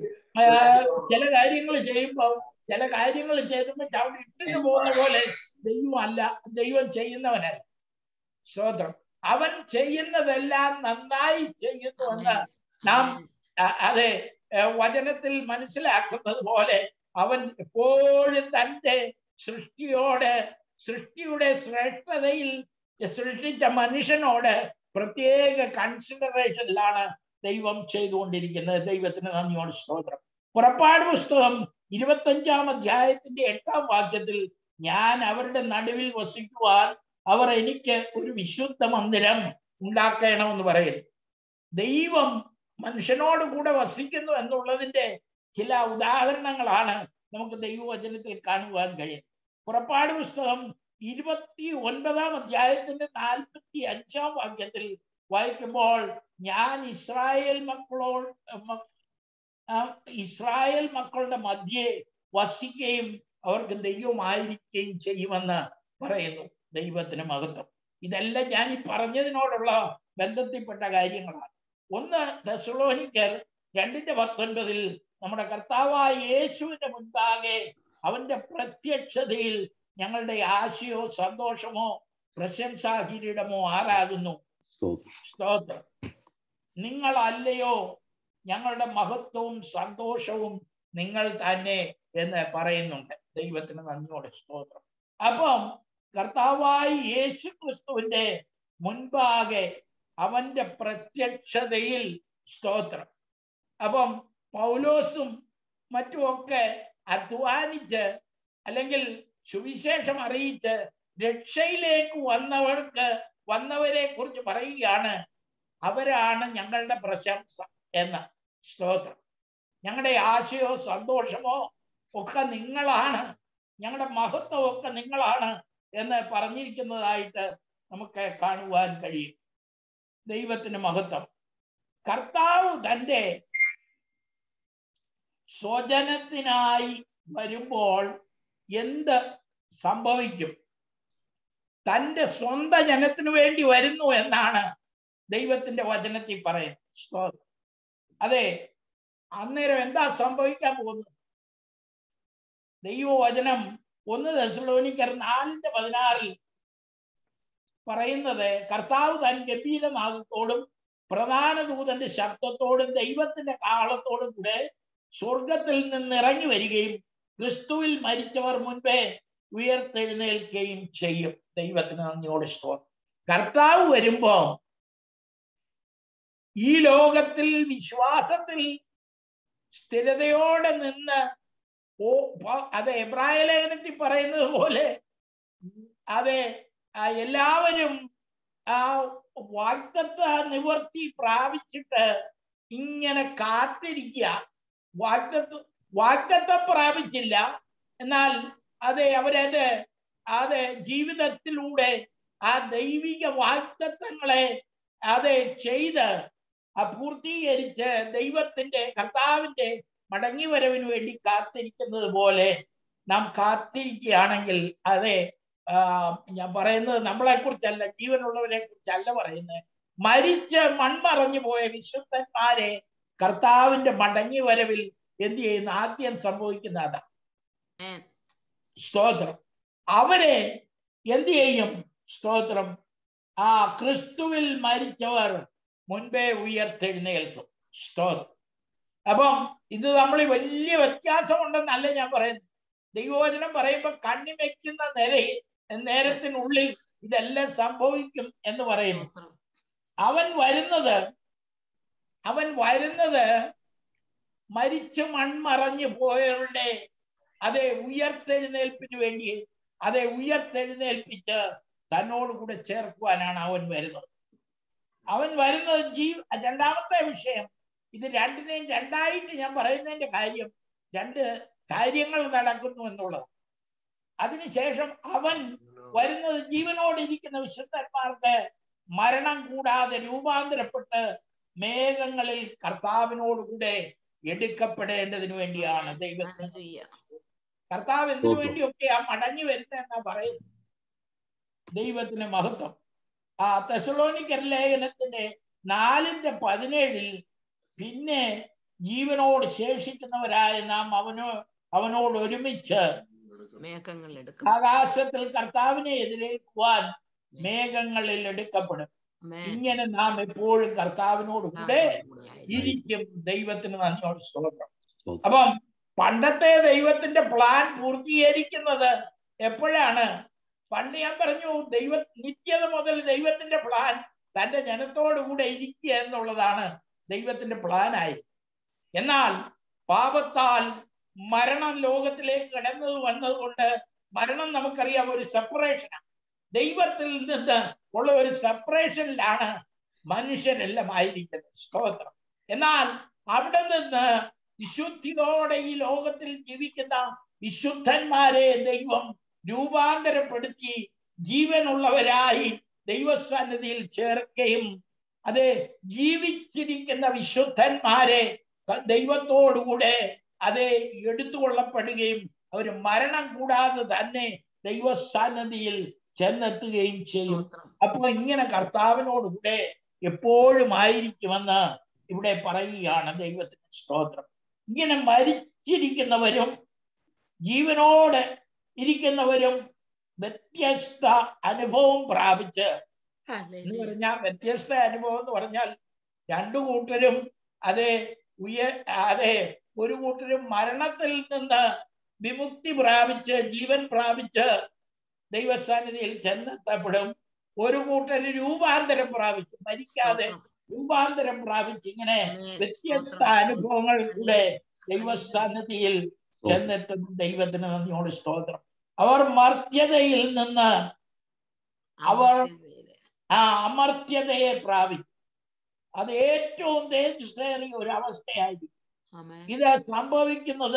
ചില കാര്യങ്ങൾ ചെയ്യുമ്പോൾ ചില കാര്യങ്ങൾ ചെയ്തുമ്പോൾ അവിടെ ഇട്ടിട്ട് പോകുന്ന പോലെ ദൈവം അല്ല ദൈവം ചെയ്യുന്നവനല്ല സ്തോത്രം അവൻ ചെയ്യുന്നതെല്ലാം നന്നായി ചെയ്യുന്നുവെന്ന് നാം അതെ വചനത്തിൽ മനസ്സിലാക്കുന്നത് പോലെ അവൻ എപ്പോഴും തന്റെ സൃഷ്ടിയോട് സൃഷ്ടിയുടെ ശ്രേഷ്ഠതയിൽ സൃഷ്ടിച്ച മനുഷ്യനോട് പ്രത്യേക കൺസിഡറേഷനിലാണ് ദൈവം ചെയ്തുകൊണ്ടിരിക്കുന്നത് ദൈവത്തിന് നന്ദിയോട് സ്തോത്രം പുറപ്പാട് പുസ്തകം ഇരുപത്തഞ്ചാം അധ്യായത്തിന്റെ എട്ടാം വാക്യത്തിൽ ഞാൻ അവരുടെ നടുവിൽ വസിക്കുവാൻ അവർ എനിക്ക് ഒരു വിശുദ്ധ മന്ദിരം ഉണ്ടാക്കണമെന്ന് പറയുന്നു ദൈവം മനുഷ്യനോട് കൂടെ വസിക്കുന്നു എന്നുള്ളതിന്റെ ചില ഉദാഹരണങ്ങളാണ് നമുക്ക് ദൈവവചനത്തിൽ കാണുവാൻ കഴിയും പുറപ്പാട് പുസ്തകം ഇരുപത്തി ഒൻപതാം അധ്യായത്തിന്റെ നാൽപ്പത്തി അഞ്ചാം വാക്യത്തിൽ വായിക്കുമ്പോൾ ഞാൻ ഇസ്രായേൽ മക്കളോട് മ- ആ, ഇസ്രായേൽ മക്കളുടെ മധ്യേ വസിക്കുകയും അവർക്ക് ദൈവമായിരിക്കുകയും ചെയ്യുമെന്ന് പറയുന്നു ദൈവത്തിന് മഹത്വം ഇതെല്ലാം ഞാൻ ഈ പറഞ്ഞതിനോടുള്ള ബന്ധത്തിൽപ്പെട്ട കാര്യങ്ങളാണ് ഒന്ന് ദശലോനിക്കർ രണ്ടിന്റെ പത്തൊൻപതിൽ നമ്മുടെ കർത്താവായ യേശുവിന്റെ മുൻപാകെ അവന്റെ പ്രത്യക്ഷതയിൽ ഞങ്ങളുടെ ആശയോ സന്തോഷമോ പ്രശംസാകിരീടമോ ആരാകുന്നു സ്തോത്രം സ്തോത്രം നിങ്ങളല്ലയോ ഞങ്ങളുടെ മഹത്വവും സന്തോഷവും നിങ്ങൾ തന്നെ എന്ന് പറയുന്നുണ്ട് ദൈവത്തിന് നന്ദിയോടെ സ്തോത്രം അപ്പം കർത്താവായി യേശു ക്രിസ്തുവിന്റെ മുൻപാകെ അവന്റെ പ്രത്യക്ഷതയിൽ സ്തോത്രം അപ്പം പൗലോസും മറ്റുമൊക്കെ അധ്വാനിച്ച് അല്ലെങ്കിൽ സുവിശേഷം അറിയിച്ച് രക്ഷയിലേക്ക് വന്നവർക്ക് വന്നവരെ കുറിച്ച് പറയുകയാണ് അവരാണ് ഞങ്ങളുടെ പ്രശംസ എന്ന സ്തോത്രം ഞങ്ങളുടെ ആശയോ സന്തോഷമോ ഒക്കെ നിങ്ങളാണ് ഞങ്ങളുടെ മഹത്വം ഒക്കെ നിങ്ങളാണ് എന്ന് പറഞ്ഞിരിക്കുന്നതായിട്ട് നമുക്ക് കാണുവാൻ കഴിയും ദൈവത്തിന് മഹത്വം കർത്താവ് തൻ്റെ സ്വജനത്തിനായി വരുമ്പോൾ എന്ത് സംഭവിക്കും തൻ്റെ സ്വന്തം ജനത്തിനു വേണ്ടി വരുന്നു എന്നാണ് ദൈവത്തിന്റെ വചനത്തിൽ പറയുന്നത് സ്തോത്രം അതെ അന്നേരം എന്താ സംഭവിക്കാൻ പോകുന്നത് ദൈവവചനം ഒന്ന് ദശലോനിക്കർ നാലിന്റെ പതിനാറിൽ പറയുന്നത് കർത്താവ് താൻ ഗംഭീരനാഥത്തോടും പ്രധാന ദൂതന്റെ ശബ്ദത്തോടും ദൈവത്തിന്റെ കാളത്തോടും കൂടെ സ്വർഗത്തിൽ നിന്ന് ഇറങ്ങി വരികയും ക്രിസ്തുവിൽ മരിച്ചവർ മുൻപേ ഉയർത്തെഴുന്നേൽക്കുകയും ചെയ്യും ദൈവത്തിന് നന്ദിയോട് സ്തോത്രം കർത്താവ് വരുമ്പോ ഈ ലോകത്തിൽ വിശ്വാസത്തിൽ സ്ഥിരതയോടെ നിന്ന് ഓ പ- അത് എബ്രായ ലേഖനത്തിൽ പറയുന്നത് പോലെ അതെ ആ എല്ലാവരും ആ വാഗ്ദത്ത നിവർത്തി പ്രാപിച്ചിട്ട് ഇങ്ങനെ കാത്തിരിക്കുക വാഗ്ദത്ത വാഗ്ദത്തം പ്രാപിച്ചില്ല എന്നാൽ അതെ അവരത് അതെ ജീവിതത്തിലൂടെ ആ ദൈവിക വാഗ്ദത്തങ്ങളെ അതെ ചെയ്ത് ആ പൂർത്തീകരിച്ച് ദൈവത്തിന്റെ കർത്താവിന്റെ മടങ്ങി വരവിന് വേണ്ടി കാത്തിരിക്കുന്നത് പോലെ നാം കാത്തിരിക്കുകയാണെങ്കിൽ അതെ ആ, ഞാൻ പറയുന്നത് നമ്മളെ കുറിച്ചല്ല ജീവനുള്ളവരെ കുറിച്ചല്ല പറയുന്നത് മരിച്ച് മൺമറഞ്ഞു പോയ വിശുദ്ധന്മാരെ കർത്താവിന്റെ മടങ്ങി വരവിൽ എന്ത് ചെയ്യുന്നു ആദ്യം സംഭവിക്കുന്ന അതാ Amen. സ്തോത്രം അവരെ എന്ത് ചെയ്യും സ്തോത്രം ആ ക്രിസ്തുവിൽ മരിച്ചവർ മുൻപേ ഉയർത്തെഴുന്നേൽക്കും സ്തോത്രം അപ്പം ഇത് നമ്മൾ വലിയ വ്യത്യാസമുണ്ടെന്നല്ല ഞാൻ പറയുന്നത് ദൈവവചനം പറയുമ്പോ കണ്ണി വെക്കുന്ന നിരയിൽ നേരത്തിനുള്ളിൽ ഇതെല്ലാം സംഭവിക്കും എന്ന് പറയുന്നു സ്തോത്രം. അവൻ വരുന്നത് അവൻ വരുന്നത് മരിച്ചു മൺമറഞ്ഞു പോയവരുടെ അതെ ഉയർത്തെഴുന്നേൽപ്പിന് വേണ്ടി അതെ ഉയർത്തെഴുന്നേൽപ്പിച്ച് തന്നോട് കൂടെ ചേർക്കുവാനാണ് അവൻ വരുന്നത് അവൻ വരുന്നത് ജീവ രണ്ടാമത്തെ വിഷയം ഇത് രണ്ടിനെയും രണ്ടായിട്ട് ഞാൻ പറയുന്നതിന്റെ കാര്യം രണ്ട് കാര്യങ്ങൾ നടക്കുന്നു എന്നുള്ളത് അതിനുശേഷം അവൻ വരുന്നത് ജീവനോട് ഇരിക്കുന്ന വിശുദ്ധന്മാർക്ക് മരണം കൂടാതെ രൂപാന്തരപ്പെട്ട് മേഘങ്ങളിൽ കർത്താവിനോട് കൂടെ എടുക്കപ്പെടേണ്ടതിന് വേണ്ടിയാണ് ദൈവത്തിന് Hallelujah. കർത്താവ് എന്തിനു സ്തോത്രം. വേണ്ടിയൊക്കെയാ മടങ്ങി വരുന്നത് എന്നാ പറയുന്നത് ദൈവത്തിന് മഹത്വം ആ തെസലോനിക്കർ ലേഖനത്തിന്റെ നാലിന്റെ പതിനേഴിൽ പിന്നെ ജീവനോട് ശേഷിക്കുന്നവരായ നാം അവനോ അവനോട് ഒരുമിച്ച് മേഘങ്ങൾ എടുക്കും ആകാശത്തിൽ കർത്താവിനെ എതിരേൽക്കുവാൻ മേഘങ്ങളിൽ എടുക്കപ്പെടും Amen. ഇങ്ങനെ നാം എപ്പോഴും കർത്താവിനോട് കൂടെ കൂടെയായി. ഇരിക്കും ദൈവത്തിന് നന്ദിയോട് സ്തോത്രം സ്തോത്രം. അപ്പം പണ്ടത്തെ ദൈവത്തിന്റെ പ്ലാൻ പൂർത്തീകരിക്കുന്നത് എപ്പോഴാണ് പണ്ട് ഞാൻ പറഞ്ഞു ദൈവ നിത്യത മുതൽ ദൈവത്തിന്റെ പ്ലാൻ തന്റെ ജനത്തോടു കൂടെ ഇരിക്കുക എന്നുള്ളതാണ് ദൈവത്തിന്റെ പ്ലാനായി എന്നാൽ പാപത്താൽ മരണം ലോകത്തിലേക്ക് കടന്നത് വന്നതുകൊണ്ട് മരണം നമുക്കറിയാം ഒരു സെപ്പറേഷനാണ് ദൈവത്തിൽ നിന്ന് ഉള്ള ഒരു സെപ്പറേഷനിലാണ് മനുഷ്യരെല്ലാം ആയിരിക്കുന്നത് സ്തോത്രം എന്നാൽ അവിടെ നിന്ന് വിശുദ്ധിയോടെ ഈ ലോകത്തിൽ ജീവിക്കുന്ന വിശുദ്ധന്മാരെ ദൈവം രൂപാന്തരപ്പെടുത്തി ജീവനുള്ളവരായി ദൈവസന്നിധിയിൽ ചേർക്കുകയും അത് ജീവിച്ചിരിക്കുന്ന വിശുദ്ധന്മാരെ ദൈവത്തോടുകൂടെ അത് എടുത്തുകൊള്ളപ്പെടുകയും അവർ മരണം കൂടാതെ തന്നെ ദൈവസന്നിധിയിൽ ചെന്നെത്തുകയും ചെയ്യും സ്തോത്രം അപ്പൊ ഇങ്ങനെ കർത്താവിനോടുകൂടെ എപ്പോഴും ആയിരിക്കുമെന്ന് ഇവിടെ പറയുകയാണ് ദൈവത്തിന് സ്തോത്രം ഇങ്ങനെ മരിച്ചിരിക്കുന്നവരും ജീവനോടെ ഇരിക്കുന്നവരും വ്യത്യസ്ത അനുഭവം പ്രാപിച്ച് എന്ന് ഹല്ലേലൂയ. പറഞ്ഞാൽ വ്യത്യസ്ത അനുഭവം എന്ന് പറഞ്ഞാൽ രണ്ടു കൂട്ടരും അതെ ഉയ അതെ ഒരു കൂട്ടരും മരണത്തിൽ നിന്ന് വിമുക്തി പ്രാപിച്ച് ജീവൻ പ്രാപിച്ച് ദൈവസാന്നിധിയിൽ ചെന്നെത്തപ്പെടും ഒരു കൂട്ടര് രൂപാന്തരം പ്രാപിച്ച് മരിക്കാതെ സ്തോത്രം. രൂപാന്തരം പ്രാപിച്ച് ഇങ്ങനെ ആമേൻ. വ്യത്യസ്ത സ്തോത്രം. അനുഭവങ്ങൾ കൂടെ ദൈവസ്ഥാനത്തിൽ ചെന്നെത്തും ദൈവത്തിന് നന്ദിയോട് സ്തോത്രം അവർ മർത്യതയിൽ നിന്ന് അവർ അമർത്യതയിലെ. ആ അമർത്യതയെ പ്രാപിക്കും അത് ഏറ്റവും തേജസ്സേറിയ ഒരു അവസ്ഥയായിരിക്കും ആമേൻ. ഇത് സംഭവിക്കുന്നത്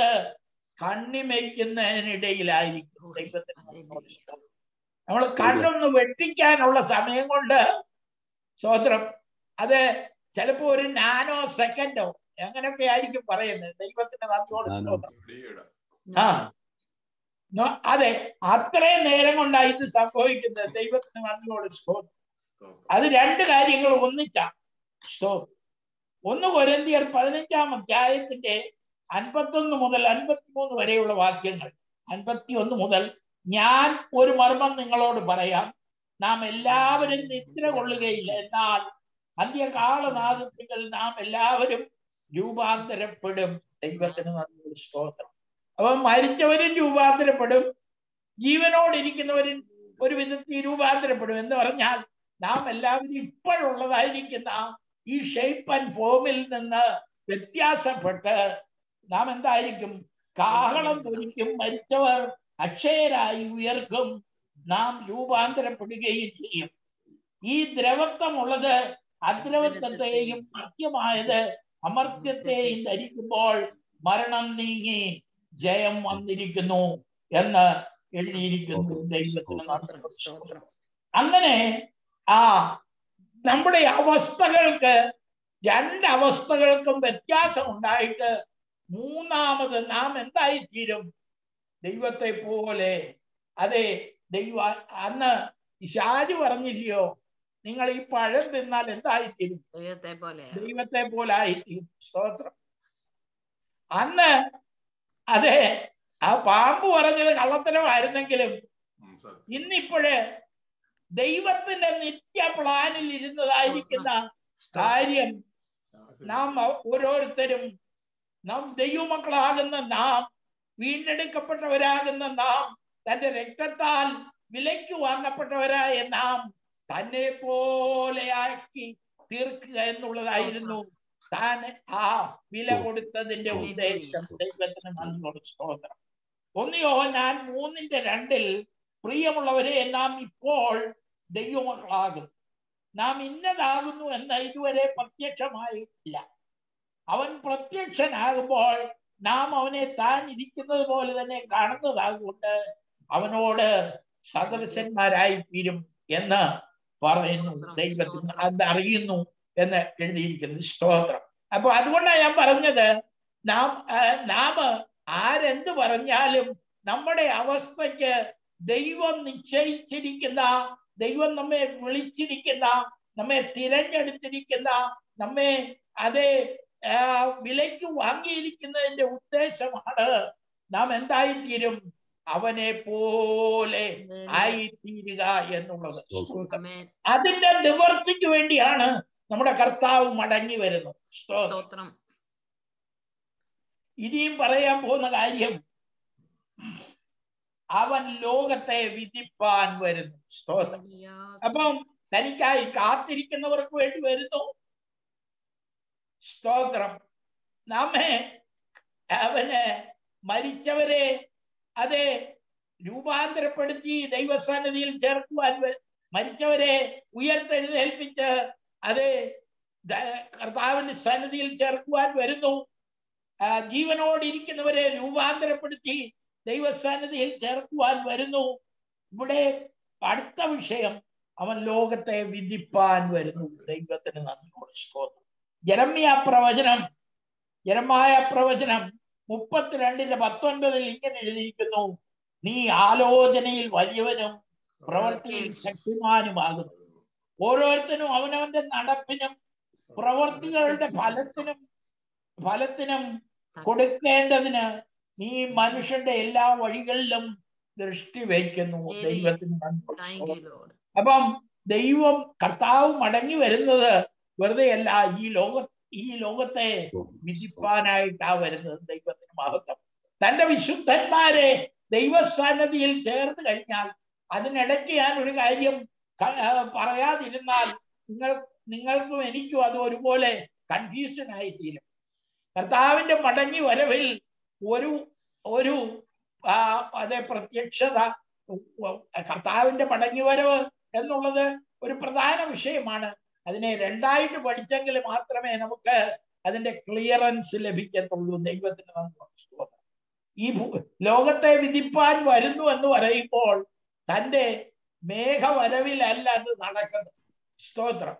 കണ്ണിമയ്ക്കുന്നതിനിടയിലായിരിക്കും ദൈവത്തിന് നന്ദിയോട് സ്തോത്രം. നമ്മൾ കണ്ണൊന്ന് വെട്ടിക്കാനുള്ള സമയം കൊണ്ട് സ്തോത്രം അത് ചിലപ്പോ ഒരു നാനോ സെക്കൻഡോ അങ്ങനെയൊക്കെ ആയിരിക്കും പറയുന്നത് ദൈവത്തിന് നന്ദിയോട് നാനോ. സ്തോത്രം ആ നോ- അതെ അത്രയും നേരം കൊണ്ടാണ് ഇത് സംഭവിക്കുന്നത് ദൈവത്തിന് നന്ദിയോട് സ്തോത്രം അത് രണ്ട് കാര്യങ്ങൾ ഒന്നിച്ചാ സ്തോത്രം ഒന്ന് കൊരന്തിയർ പതിനഞ്ചാം അധ്യായത്തിന്റെ അൻപത്തൊന്ന് മുതൽ അൻപത്തിമൂന്ന് വരെയുള്ള വാക്യങ്ങൾ അൻപത്തി ഒന്ന് മുതൽ ഞാൻ ഒരു മർമ്മം നിങ്ങളോട് പറയാം നാം എല്ലാവരും നിദ്ര കൊള്ളുകയില്ല എന്നാൽ അന്ത്യകാലനാദത്തിൽ നാം എല്ലാവരും രൂപാന്തരപ്പെടും ദൈവത്തിന് നന്ദിയോട് സ്തോത്രം അപ്പൊ മരിച്ചവരും രൂപാന്തരപ്പെടും ജീവനോടിരിക്കുന്നവരും ഒരു വിധത്തിൽ രൂപാന്തരപ്പെടും എന്ന് പറഞ്ഞാൽ നാം എല്ലാവരും ഇപ്പോഴുള്ളതായിരിക്കുന്ന ഈ ഷേപ്പ് ആൻഡ് ഫോമിൽ നിന്ന് വ്യത്യാസപ്പെട്ട് നാം എന്തായിരിക്കും കാഹളം ധരിക്കും മരിച്ചവർ അക്ഷയരായി ഉയർക്കും നാം രൂപാന്തരപ്പെടുകയും ചെയ്യും ഈ ദ്രവത്വമുള്ളത് അദ്രവത്വത്തെയും മധ്യമായത് അമർത്യത്തെയും ധരിക്കുമ്പോൾ മരണം നീങ്ങി ജയം വന്നിരിക്കുന്നു എന്ന് എഴുതിയിരിക്കുന്നു ദൈവത്തിന് സ്തോത്രം. നന്ദി. സ്തോത്രം. അങ്ങനെ ആ നമ്മുടെ അവസ്ഥകൾക്ക് രണ്ട് അവസ്ഥകൾക്കും വ്യത്യാസം ഉണ്ടായിട്ട് മൂന്നാമത് നാം എന്തായി തീരും ദൈവത്തെ പോലെ അതെ ദൈവ അന്ന് ഷാജി പറഞ്ഞില്ലയോ നിങ്ങൾ ഈ പഴം തിന്നാൽ എന്തായി തീരും ദൈവത്തെ പോലെ ദൈവത്തെ പോലായി തീരും സ്തോത്രം അന്ന് അതെ ആ പാമ്പ് പറഞ്ഞത് കള്ളത്തരമായിരുന്നെങ്കിലും ഇന്നിപ്പോഴ് ദൈവത്തിന്റെ നിത്യ പ്ലാനിൽ ഇരുന്നതായിരിക്കുന്ന കാര്യം നാം ഓരോരുത്തരും നാം ദൈവമക്കളാകുന്ന നാം വീണ്ടെടുക്കപ്പെട്ടവരാകുന്ന നാം തന്റെ രക്തത്താൽ വിലയ്ക്ക് വാങ്ങപ്പെട്ടവരായ നാം തന്നെ പോലെയാക്കി തീർക്കുക എന്നുള്ളതായിരുന്നു താൻ ആ വില കൊടുത്തതിന്റെ ഉദ്ദേശം ദൈവത്തിന് നന്ദിയോട് സ്തോത്രം ഒന്നിയോ ഞാൻ മൂന്നിന്റെ രണ്ടിൽ പ്രിയമുള്ളവരെ നാം ഇപ്പോൾ ദൈവമക്കളാകും നാം ഇന്നതാകുന്നു എന്ന് ഇതുവരെ പ്രത്യക്ഷമായിട്ടില്ല അവൻ പ്രത്യക്ഷനാകുമ്പോൾ നാം അവനെ താൻ ഇരിക്കുന്നത് പോലെ തന്നെ കാണുന്നതാകൊണ്ട് അവനോട് സദൃശന്മാരായി തീരും എന്ന് പറയുന്നു ദൈവത്തിന് അത് അറിയുന്നു എന്ന് എഴുതിയിരിക്കുന്നു സ്തോത്രം അപ്പൊ അതുകൊണ്ടാണ് ഞാൻ പറഞ്ഞത് നാം ആ, നാം ആരെന്ത് പറഞ്ഞാലും നമ്മുടെ അവസ്ഥയ്ക്ക് ദൈവം നിശ്ചയിച്ചിരിക്കുന്ന ദൈവം നമ്മെ വിളിച്ചിരിക്കുന്ന നമ്മെ തിരഞ്ഞെടുത്തിരിക്കുന്ന നമ്മെ അതേ ആ, വിലയ്ക്ക് വാങ്ങിയിരിക്കുന്നതിന്റെ ഉദ്ദേശമാണ് നാം എന്തായിത്തീരും അവനെ പോലെ ആയിത്തീരുക എന്നുള്ളത് സ്തോത്രം. ആമേൻ. അതിന്റെ നിവർത്തിക്ക് വേണ്ടിയാണ് നമ്മുടെ കർത്താവ് മടങ്ങി വരുന്നത് സ്തോത്രം. സ്തോത്രം ഇനിയും പറയാൻ പോകുന്ന കാര്യം അവൻ ലോകത്തെ വിധിപ്പാൻ വരുന്നു സ്തോത്രം അപ്പം തനിക്കായി കാത്തിരിക്കുന്നവർക്ക് വേണ്ടി വരുന്നു സ്തോത്രം നമ്മെ അവന് മരിച്ചവരെ അതെ രൂപാന്തരപ്പെടുത്തി ദൈവസന്നിധിയിൽ ചേർക്കുവാൻ വ- മരിച്ചവരെ ഉയർത്തെഴുന്നേൽപ്പിച്ച് അതെ ദ- കർത്താവിന്റെ സന്നിധിയിൽ ചേർക്കുവാൻ വരുന്നു ആ, ജീവനോടിരിക്കുന്നവരെ രൂപാന്തരപ്പെടുത്തി ദൈവസാന്നിധിയിൽ ചേർക്കുവാൻ വരുന്നു ഇവിടെ അടുത്ത വിഷയം അവൻ ലോകത്തെ വിധിപ്പാൻ വരുന്നു ദൈവത്തിന് നന്ദിയോട് സ്തോത്രം ജരമ്യ പ്രവചനം ജരമായ പ്രവചനം മുപ്പത്തിരണ്ടിന്റെ പത്തൊൻപതിൽ ഇങ്ങനെ എഴുതിയിരിക്കുന്നു നീ ആലോചനയിൽ വലിയവനും പ്രവൃത്തിയിൽ ശക്തിമാനുമാകുന്നു ഓരോരുത്തരും അവനവന്റെ നടപ്പിനും പ്രവൃത്തികളുടെ ഫലത്തിനും ഫലത്തിനും കൊടുക്കേണ്ടതിന് നീ മനുഷ്യന്റെ എല്ലാ വഴികളിലും ദൃഷ്ടി വയ്ക്കുന്നു ദൈവത്തിന് നന്ദിയോട് താങ്ക് സ്തോത്രം. യു ലോഡ് അപ്പം ദൈവം കർത്താവ് മടങ്ങി വരുന്നത് വെറുതെ അല്ല ഈ ലോക ഈ ലോകത്തെ വിധിപ്പാനായിട്ടാ വരുന്നത് ദൈവത്തിന് മഹത്വം തന്റെ വിശുദ്ധന്മാരെ ദൈവസാന്നിധിയിൽ ചേർന്ന് കഴിഞ്ഞാൽ അതിനിടയ്ക്ക് ഞാൻ ഒരു കാര്യം ക- ആ, പറയാതിരുന്നാൽ നിങ്ങൾ നിങ്ങൾക്കും എനിക്കും അത് ഒരുപോലെ കൺഫ്യൂഷൻ ആയി തീരും കർത്താവിന്റെ മടങ്ങി വരവിൽ ഒരു ഒരു ആ, അതെ പ്രത്യക്ഷത കർത്താവിന്റെ മടങ്ങി വരവ് എന്നുള്ളത് ഒരു പ്രധാന വിഷയമാണ് അതിനെ രണ്ടായിട്ട് പഠിച്ചെങ്കിൽ മാത്രമേ നമുക്ക് അതിന്റെ ക്ലിയറൻസ് ലഭിക്കത്തുള്ളൂ ദൈവത്തിന് നന്ദി സ്തോത്രം. ഈ ഭൂ- ലോകത്തെ വിധിപ്പാൻ വരുന്നു എന്ന് പറയുമ്പോൾ തന്റെ മേഘവരവിലല്ല അത് നടക്കുന്നത് സ്തോത്രം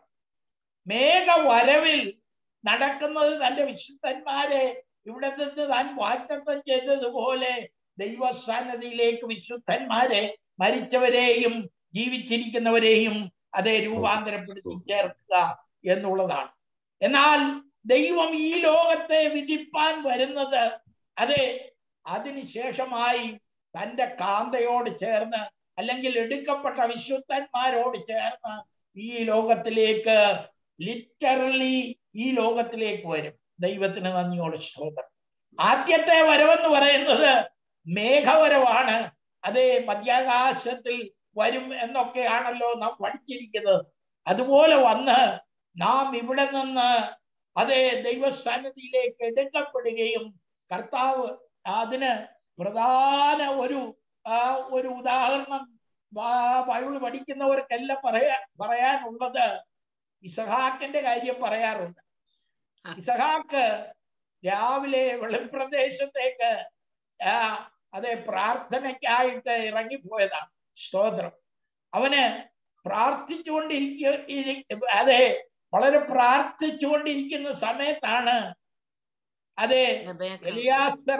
മേഘവരവിൽ നടക്കുന്നത് തന്റെ വിശുദ്ധന്മാരെ ഇവിടെ നിന്ന് താൻ വാക്തത്വം ചെയ്തതുപോലെ ദൈവസാന്നതിയിലേക്ക് വിശുദ്ധന്മാരെ മരിച്ചവരെയും ജീവിച്ചിരിക്കുന്നവരെയും അതേ രൂപാന്തരപ്പെടുത്തി ചേർക്കുക എന്നുള്ളതാണ് എന്നാൽ ദൈവം ഈ ലോകത്തെ വിധിപ്പാൻ വരുന്നത് അതെ അതിനുശേഷമായി തന്റെ കാന്തയോട് ചേർന്ന് അല്ലെങ്കിൽ എടുക്കപ്പെട്ട വിശുദ്ധന്മാരോട് ചേർന്ന് ഈ ലോകത്തിലേക്ക് ലിറ്ററലി ഈ ലോകത്തിലേക്ക് വരും ദൈവത്തിന് നന്ദിയോട് സ്തോത്രം ആദ്യത്തെ വരവെന്ന് പറയുന്നത് മേഘവരവാണ് അതേ മധ്യാകാശത്തിൽ വരും എന്നൊക്കെയാണല്ലോ നാം പഠിച്ചിരിക്കുന്നത് അതുപോലെ വന്ന് നാം ഇവിടെ നിന്ന് അതേ ദൈവസ്ഥാനത്തിലേക്ക് എടുക്കപ്പെടുകയും കർത്താവ് അതിന് പ്രധാന ഒരു ആ, ഒരു ഉദാഹരണം ബ- ബൈബിൾ പഠിക്കുന്നവർക്കെല്ലാം പറയാ പറയാനുള്ളത് ഇസഹാക്കിന്റെ കാര്യം പറയാറുണ്ട് ഇസഹാക്ക് രാവിലെ വെളിപ്രദേശത്തേക്ക് ആ, അതെ പ്രാർത്ഥനയ്ക്കായിട്ട് ഇറങ്ങിപ്പോയതാണ് സ്തോത്രം അവന് പ്രാർത്ഥിച്ചുകൊണ്ടിരിക്ക ഇരി- അതെ വളരെ പ്രാർത്ഥിച്ചുകൊണ്ടിരിക്കുന്ന സമയത്താണ് അതെ എലിയാസർ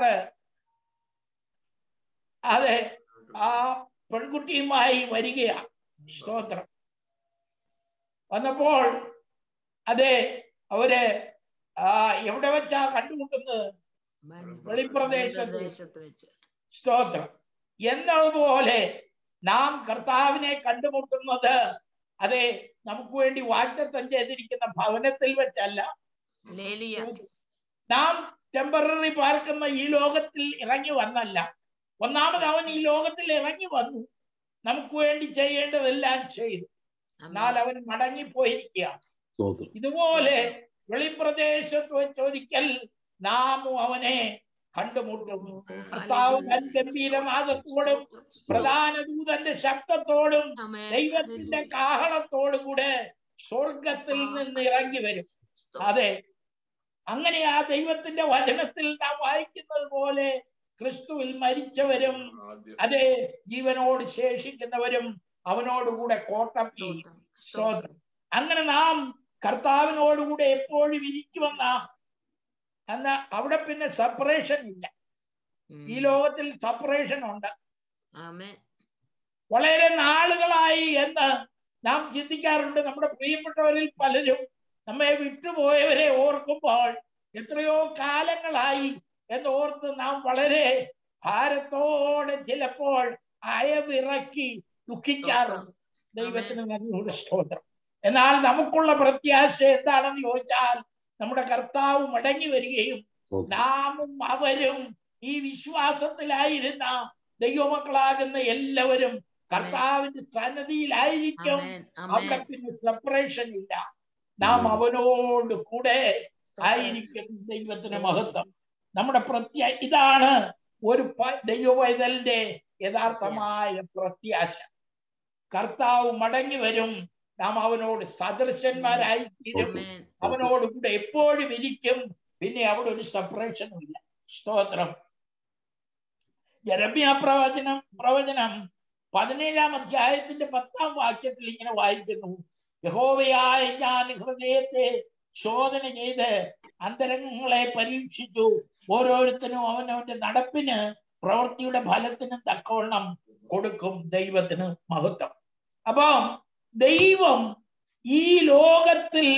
അതെ ആ പെൺകുട്ടിയുമായി വരികയാണ് സ്തോത്രം വന്നപ്പോൾ അതെ അവര് ആ എവിടെ വെച്ചാ കണ്ടുമുട്ടുന്നത് വെളിപ്രദേശത്ത് പ്രദേശത്ത് വെച്ച് സ്തോത്രം എന്നതുപോലെ നാം കർത്താവിനെ കണ്ടുമുട്ടുന്നത് അതെ നമുക്ക് വേണ്ടി വാഗ്ദത്തം ചെയ്തിരിക്കുന്ന ഭവനത്തിൽ വെച്ചല്ല ലേലിയ നാം ടെമ്പററി പാർക്കുന്ന ഈ ലോകത്തിൽ ഇറങ്ങി വന്നല്ല ഒന്നാമത് അവൻ ഈ ലോകത്തിൽ ഇറങ്ങി വന്നു നമുക്ക് വേണ്ടി ചെയ്യേണ്ടതെല്ലാം ചെയ്തു എന്നാൽ അവൻ മടങ്ങിപ്പോയിരിക്കുക സ്തോത്രം ഇതുപോലെ വെളിപ്രദേശത്ത് വെച്ചൊരിക്കൽ നാമും അവനെ കണ്ടുമുട്ടുന്നു കർത്താവ് തൻ ഗംഭീരനാഥത്തോടും പ്രധാന ദൂതന്റെ ശബ്ദത്തോടും ദൈവത്തിന്റെ കാഹളത്തോടും കൂടെ സ്വർഗത്തിൽ നിന്ന് ഇറങ്ങി വരും അതെ അങ്ങനെ ആ ദൈവത്തിന്റെ വചനത്തിൽ നാം വായിക്കുന്നത് പോലെ ക്രിസ്തുവിൽ മരിച്ചവരും അതെ ജീവനോട് ശേഷിക്കുന്നവരും അവനോടുകൂടെ കോട്ടം ചെയ്യും സ്തോത്രം അങ്ങനെ നാം കർത്താവിനോടുകൂടെ എപ്പോഴും ഇരിക്കുമെന്ന എന്നാ അവിടെ പിന്നെ സെപ്പറേഷൻ ഇല്ല ഈ ലോകത്തിൽ സെപ്പറേഷൻ ഉണ്ട് ആമേ വളരെ നാളുകളായി എന്ന് നാം ചിന്തിക്കാറുണ്ട് നമ്മുടെ പ്രിയപ്പെട്ടവരിൽ പലരും നമ്മെ വിട്ടുപോയവരെ ഓർക്കുമ്പോൾ എത്രയോ കാലങ്ങളായി എന്ന് ഓർത്ത് നാം വളരെ ഭാരത്തോടെ ചിലപ്പോൾ അയവിറക്കി ദുഃഖിക്കാറുണ്ട് ദൈവത്തിന് നന്ദിയുടെ സ്തോത്രം എന്നാൽ നമുക്കുള്ള പ്രത്യാശ എന്താണെന്ന് ചോദിച്ചാൽ നമ്മുടെ കർത്താവ് മടങ്ങി വരികയും സ്തോത്രം നാമും അവരും ഈ വിശ്വാസത്തിലായിരുന്ന ദൈവമക്കളാകുന്ന എല്ലാവരും കർത്താവിന്റെ സന്നദ്ധിയിലായിരിക്കും ആമേൻ അവിടെ ആമേൻ പിന്നെ സെപ്പറേഷൻ ഇല്ല നാം അവനോട് കൂടെ ആയിരിക്കും ദൈവത്തിന് മഹത്വം നമ്മുടെ പ്രത്യ ഇതാണ് ഒരു പ- ദൈവവൈതലിന്റെ യഥാർത്ഥമായ പ്രത്യാശ കർത്താവ് മടങ്ങി വരും നാം അവനോട് സദൃശന്മാരായി തീരും ആമേൻ അവനോട് കൂടെ എപ്പോഴും ഇരിക്കും പിന്നെ അവിടെ ഒരു സെപ്പറേഷനും ഇല്ല സ്തോത്രം ജെറമ്യ പ്രവചനം പ്രവചനം പതിനേഴാം അധ്യായത്തിന്റെ പത്താം വാക്യത്തിൽ ഇങ്ങനെ വായിക്കുന്നു യഹോവയായ ഞാൻ ഹൃദയത്തെ ശോധന ചെയ്ത് അന്തരംഗങ്ങളെ പരീക്ഷിച്ചു ഓരോരുത്തരും അവനവന്റെ നടപ്പിന് പ്രവൃത്തിയുടെ ഫലത്തിന് തക്കവണ്ണം കൊടുക്കും ദൈവത്തിന് മഹത്വം അപ്പം ദൈവം ഈ ലോകത്തിൽ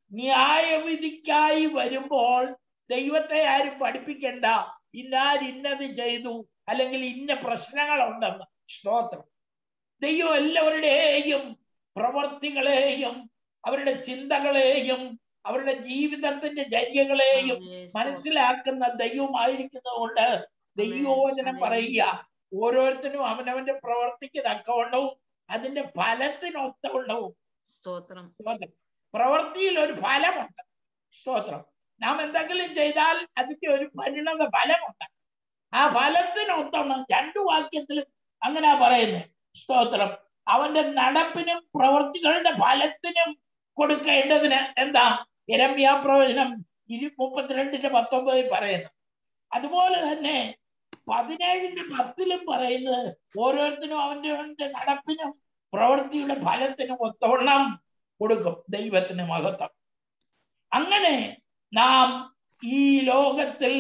ന്യായവിധിക്കായി വരുമ്പോൾ ദൈവത്തെ ആരും പഠിപ്പിക്കണ്ട ഇന്നാർ ഇന്നത് ചെയ്തു അല്ലെങ്കിൽ ഇന്ന പ്രശ്നങ്ങളുണ്ടെന്ന് സ്തോത്രം ദൈവം എല്ലാവരുടെയും പ്രവർത്തികളെയും അവരുടെ ചിന്തകളെയും അവരുടെ ജീവിതത്തിന്റെ ചര്യകളെയും മനസ്സിലാക്കുന്ന ദൈവമായിരിക്കുന്നത് കൊണ്ട് ദൈവവചനം പറയുക ഓരോരുത്തരും അവനവന്റെ പ്രവർത്തിക്ക് തക്കവണ്ണവും അതിന്റെ ഫലത്തിനൊത്തവണ്ണവും സ്തോത്രം സ്തോത്രം പ്രവൃത്തിയിൽ ഒരു ഫലമുണ്ട് സ്തോത്രം നാം എന്തെങ്കിലും ചെയ്താൽ അതിന്റെ ഒരു പരിണത ഫലമുണ്ട് ആ ഫലത്തിനൊത്തവണ്ണം രണ്ടു വാക്യത്തിലും അങ്ങനെ പറയുന്നത് സ്തോത്രം അവന്റെ നടപ്പിനും പ്രവൃത്തികളുടെ ഫലത്തിനും കൊടുക്കേണ്ടതിന് എന്താ ഇരമ്യ പ്രവചനം ഇരു മുപ്പത്തിരണ്ടിന്റെ പത്തൊമ്പതിൽ പറയുന്നു അതുപോലെ തന്നെ പതിനേഴിന്റെ പത്തിലും പറയുന്നത് ഓരോരുത്തരും അവന്റെ അവന്റെ നടപ്പിനും പ്രവൃത്തിയുടെ ഫലത്തിനും ഒത്തവണ്ണം കൊടുക്കും ദൈവത്തിന് മഹത്വം അങ്ങനെ നാം ഈ ലോകത്തിൽ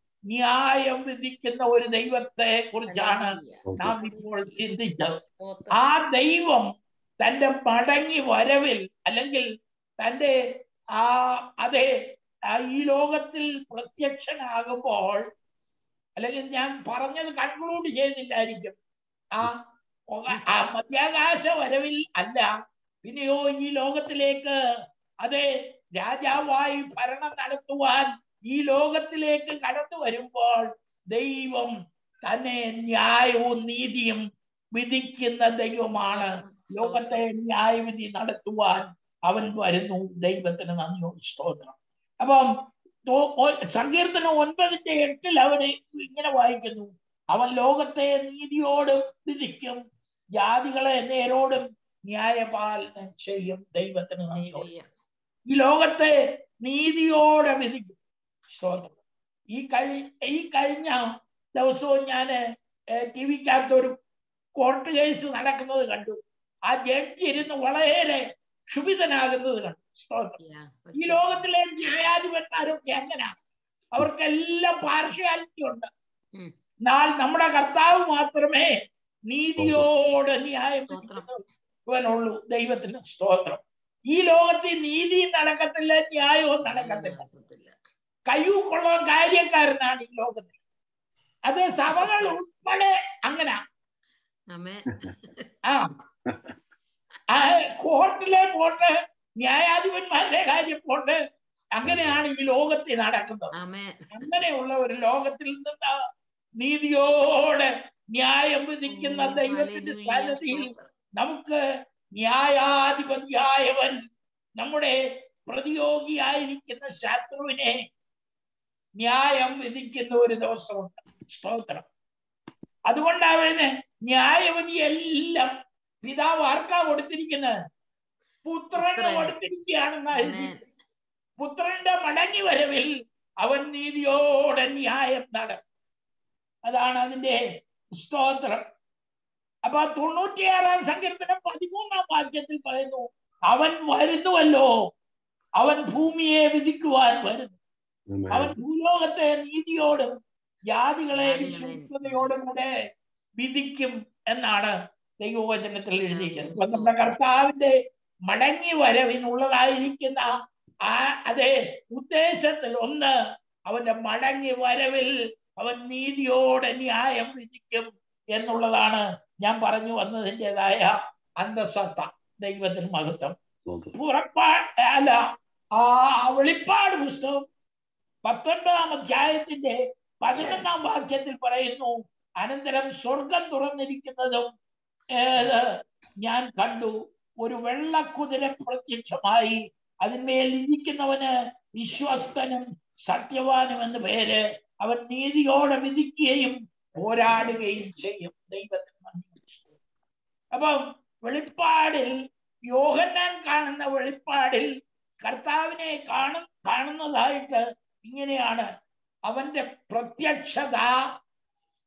ന്യായം വിധിക്കുന്ന ഒരു ദൈവത്തെ കുറിച്ചാണ് നാം ഇപ്പോൾ ചിന്തിച്ചത് സ്തോത്രം ആ ദൈവം തന്റെ മടങ്ങി വരവിൽ അല്ലെങ്കിൽ തന്റെ ആ അതെ ആ ഈ ലോകത്തിൽ പ്രത്യക്ഷനാകുമ്പോൾ അല്ലെങ്കിൽ ഞാൻ പറഞ്ഞത് കൺക്ലൂഡ് ചെയ്തില്ലായിരിക്കും ആ ഒക- ആ മധ്യാകാശ വരവിൽ അല്ല പിന്നെയോ ഈ ലോകത്തിലേക്ക് അതെ രാജാവായി ഭരണം നടത്തുവാൻ ഈ ലോകത്തിലേക്ക് കടന്നു വരുമ്പോൾ ദൈവം തന്നെ ന്യായവും നീതിയും വിധിക്കുന്ന ദൈവമാണ് ലോകത്തെ ന്യായവിധി നടത്തുവാൻ അവൻ വരുന്നു ദൈവത്തിന് നന്ദിയോ സ്തോത്രം അപ്പം തോ- ഒ- സങ്കീർത്തനം ഒൻപതിന്റെ എട്ടിൽ അവന് ഇങ്ങനെ വായിക്കുന്നു അവൻ ലോകത്തെ നീതിയോടും വിധിക്കും ജാതികളെ നേരോടും ന്യായപാലനം ചെയ്യും ദൈവത്തിന് നന്ദിയോ ഹല്ലേലൂയ. ഈ ലോകത്തെ നീതിയോടെ വിധിക്കും സ്തോത്രം ഈ കഴി ഈ കഴിഞ്ഞ ദിവസവും ഞാൻ ടി വിക്കകത്ത് ഒരു കോർട്ട് കേസ് നടക്കുന്നത് കണ്ടു ആ ജഡ്ജി ഇരുന്ന് വളരെ ക്ഷുഭിതനാകുന്നത് കണ്ടു സ്തോത്രം യാ, ഈ ലോകത്തിലെ ന്യായാധിപന്മാരൊക്കെ എങ്ങനെയാ അവർക്കെല്ലാം പാർഷ്യാലിറ്റി ഉണ്ട് ഉം. എന്നാൽ നമ്മുടെ കർത്താവ് മാത്രമേ നീതിയോടെ ന്യായം വിധിക്കുന്നവനുള്ളൂ ദൈവത്തിന് സ്തോത്രം ഈ ലോകത്തിൽ നീതിയും നടക്കത്തില്ല ന്യായവും നടക്കത്തില്ല നടക്കത്തില്ല. കയ്യൂക്കുള്ള കാര്യക്കാരനാണ് ഈ ലോകത്തിൽ അത് സഭകൾ ഉൾപ്പെടെ അങ്ങനെ ആമേൻ. ആ ആ കോർട്ടിലെ പോട്ട് ന്യായാധിപന്മാരുടെ കാര്യം പോട്ട് അങ്ങനെയാണ് ഈ ലോകത്തിൽ നടക്കുന്നത് ആമേൻ. അങ്ങനെയുള്ള ഒരു ലോകത്തിൽ നിന്ന് നീതിയോടെ ന്യായം വിധിക്കുന്ന ദൈവത്തിന്റെ ഹല്ലേലൂയ, സന്നിധിയിൽ സ്തോത്രം. നമുക്ക് ന്യായാധിപതിയായവൻ നമ്മുടെ പ്രതിയോഗിയായിരിക്കുന്ന ശത്രുവിനെ ന്യായം വിധിക്കുന്ന ഒരു ദിവസമുണ്ട് സ്തോത്രം അതുകൊണ്ടാണ് ന്യായവിധി എല്ലാം പിതാവ് ആർക്കാ കൊടുത്തിരിക്കുന്നത് പുത്രന് പുത്രന്. കൊടുത്തിരിക്കുകയാണെന്നാണ് ആമേൻ. പുത്രന്റെ മടങ്ങി വരവിൽ അവൻ നീതിയോടെ ന്യായം നടക്കും അതാണ് അതിന്റെ സ്തോത്രം അപ്പൊ തൊണ്ണൂറ്റിയാറാം സങ്കീർത്തനം പതിമൂന്നാം വാക്യത്തിൽ പറയുന്നു അവൻ വരുന്നുവല്ലോ അവൻ ഭൂമിയെ വിധിക്കുവാൻ വരുന്നു അവൻ ഭൂലോകത്തെ നീതിയോടും ജാതികളെ ജാതികളെ വിശ്വസ്തയോടും കൂടെ വിധിക്കും എന്നാണ് ദൈവവചനത്തിൽ എഴുതിയിരിക്കുന്നത് അപ്പൊ ആമേൻ. നമ്മുടെ കർത്താവിന്റെ മടങ്ങി വരവിനുള്ളതായിരിക്കുന്ന ആ അതേ ഉദ്ദേശത്തിൽ ഒന്ന് അവന്റെ മടങ്ങി വരവിൽ അവൻ നീതിയോടെ ന്യായം വിധിക്കും എന്നുള്ളതാണ് ഞാൻ പറഞ്ഞു വന്നതിൻ്റെതായ അന്തസത്ത ദൈവത്തിന് മഹത്വം പുറപ്പാട് അല്ല ആ വെളിപ്പാട് പുസ്തകം പത്തൊൻപതാം അധ്യായത്തിന്റെ പതിനൊന്നാം വാക്യത്തിൽ പറയുന്നു അനന്തരം സ്വർഗം തുറന്നിരിക്കുന്നതും ഏത് ഞാൻ കണ്ടു ഒരു വെള്ളക്കുതിര പ്രത്യക്ഷമായി അതിന്മേൽ ഇരിക്കുന്നവന് വിശ്വസ്തനും സത്യവാനും എന്ന് പേര് അവൻ നീതിയോടെ വിധിക്കുകയും പോരാടുകയും ചെയ്യും ദൈവത്തിന് നന്ദി അപ്പം വെളിപ്പാടിൽ യോഹന്നാൻ കാണുന്ന വെളിപ്പാടിൽ കർത്താവിനെ കാണും കാണുന്നതായിട്ട് ഇങ്ങനെയാണ് അവന്റെ പ്രത്യക്ഷത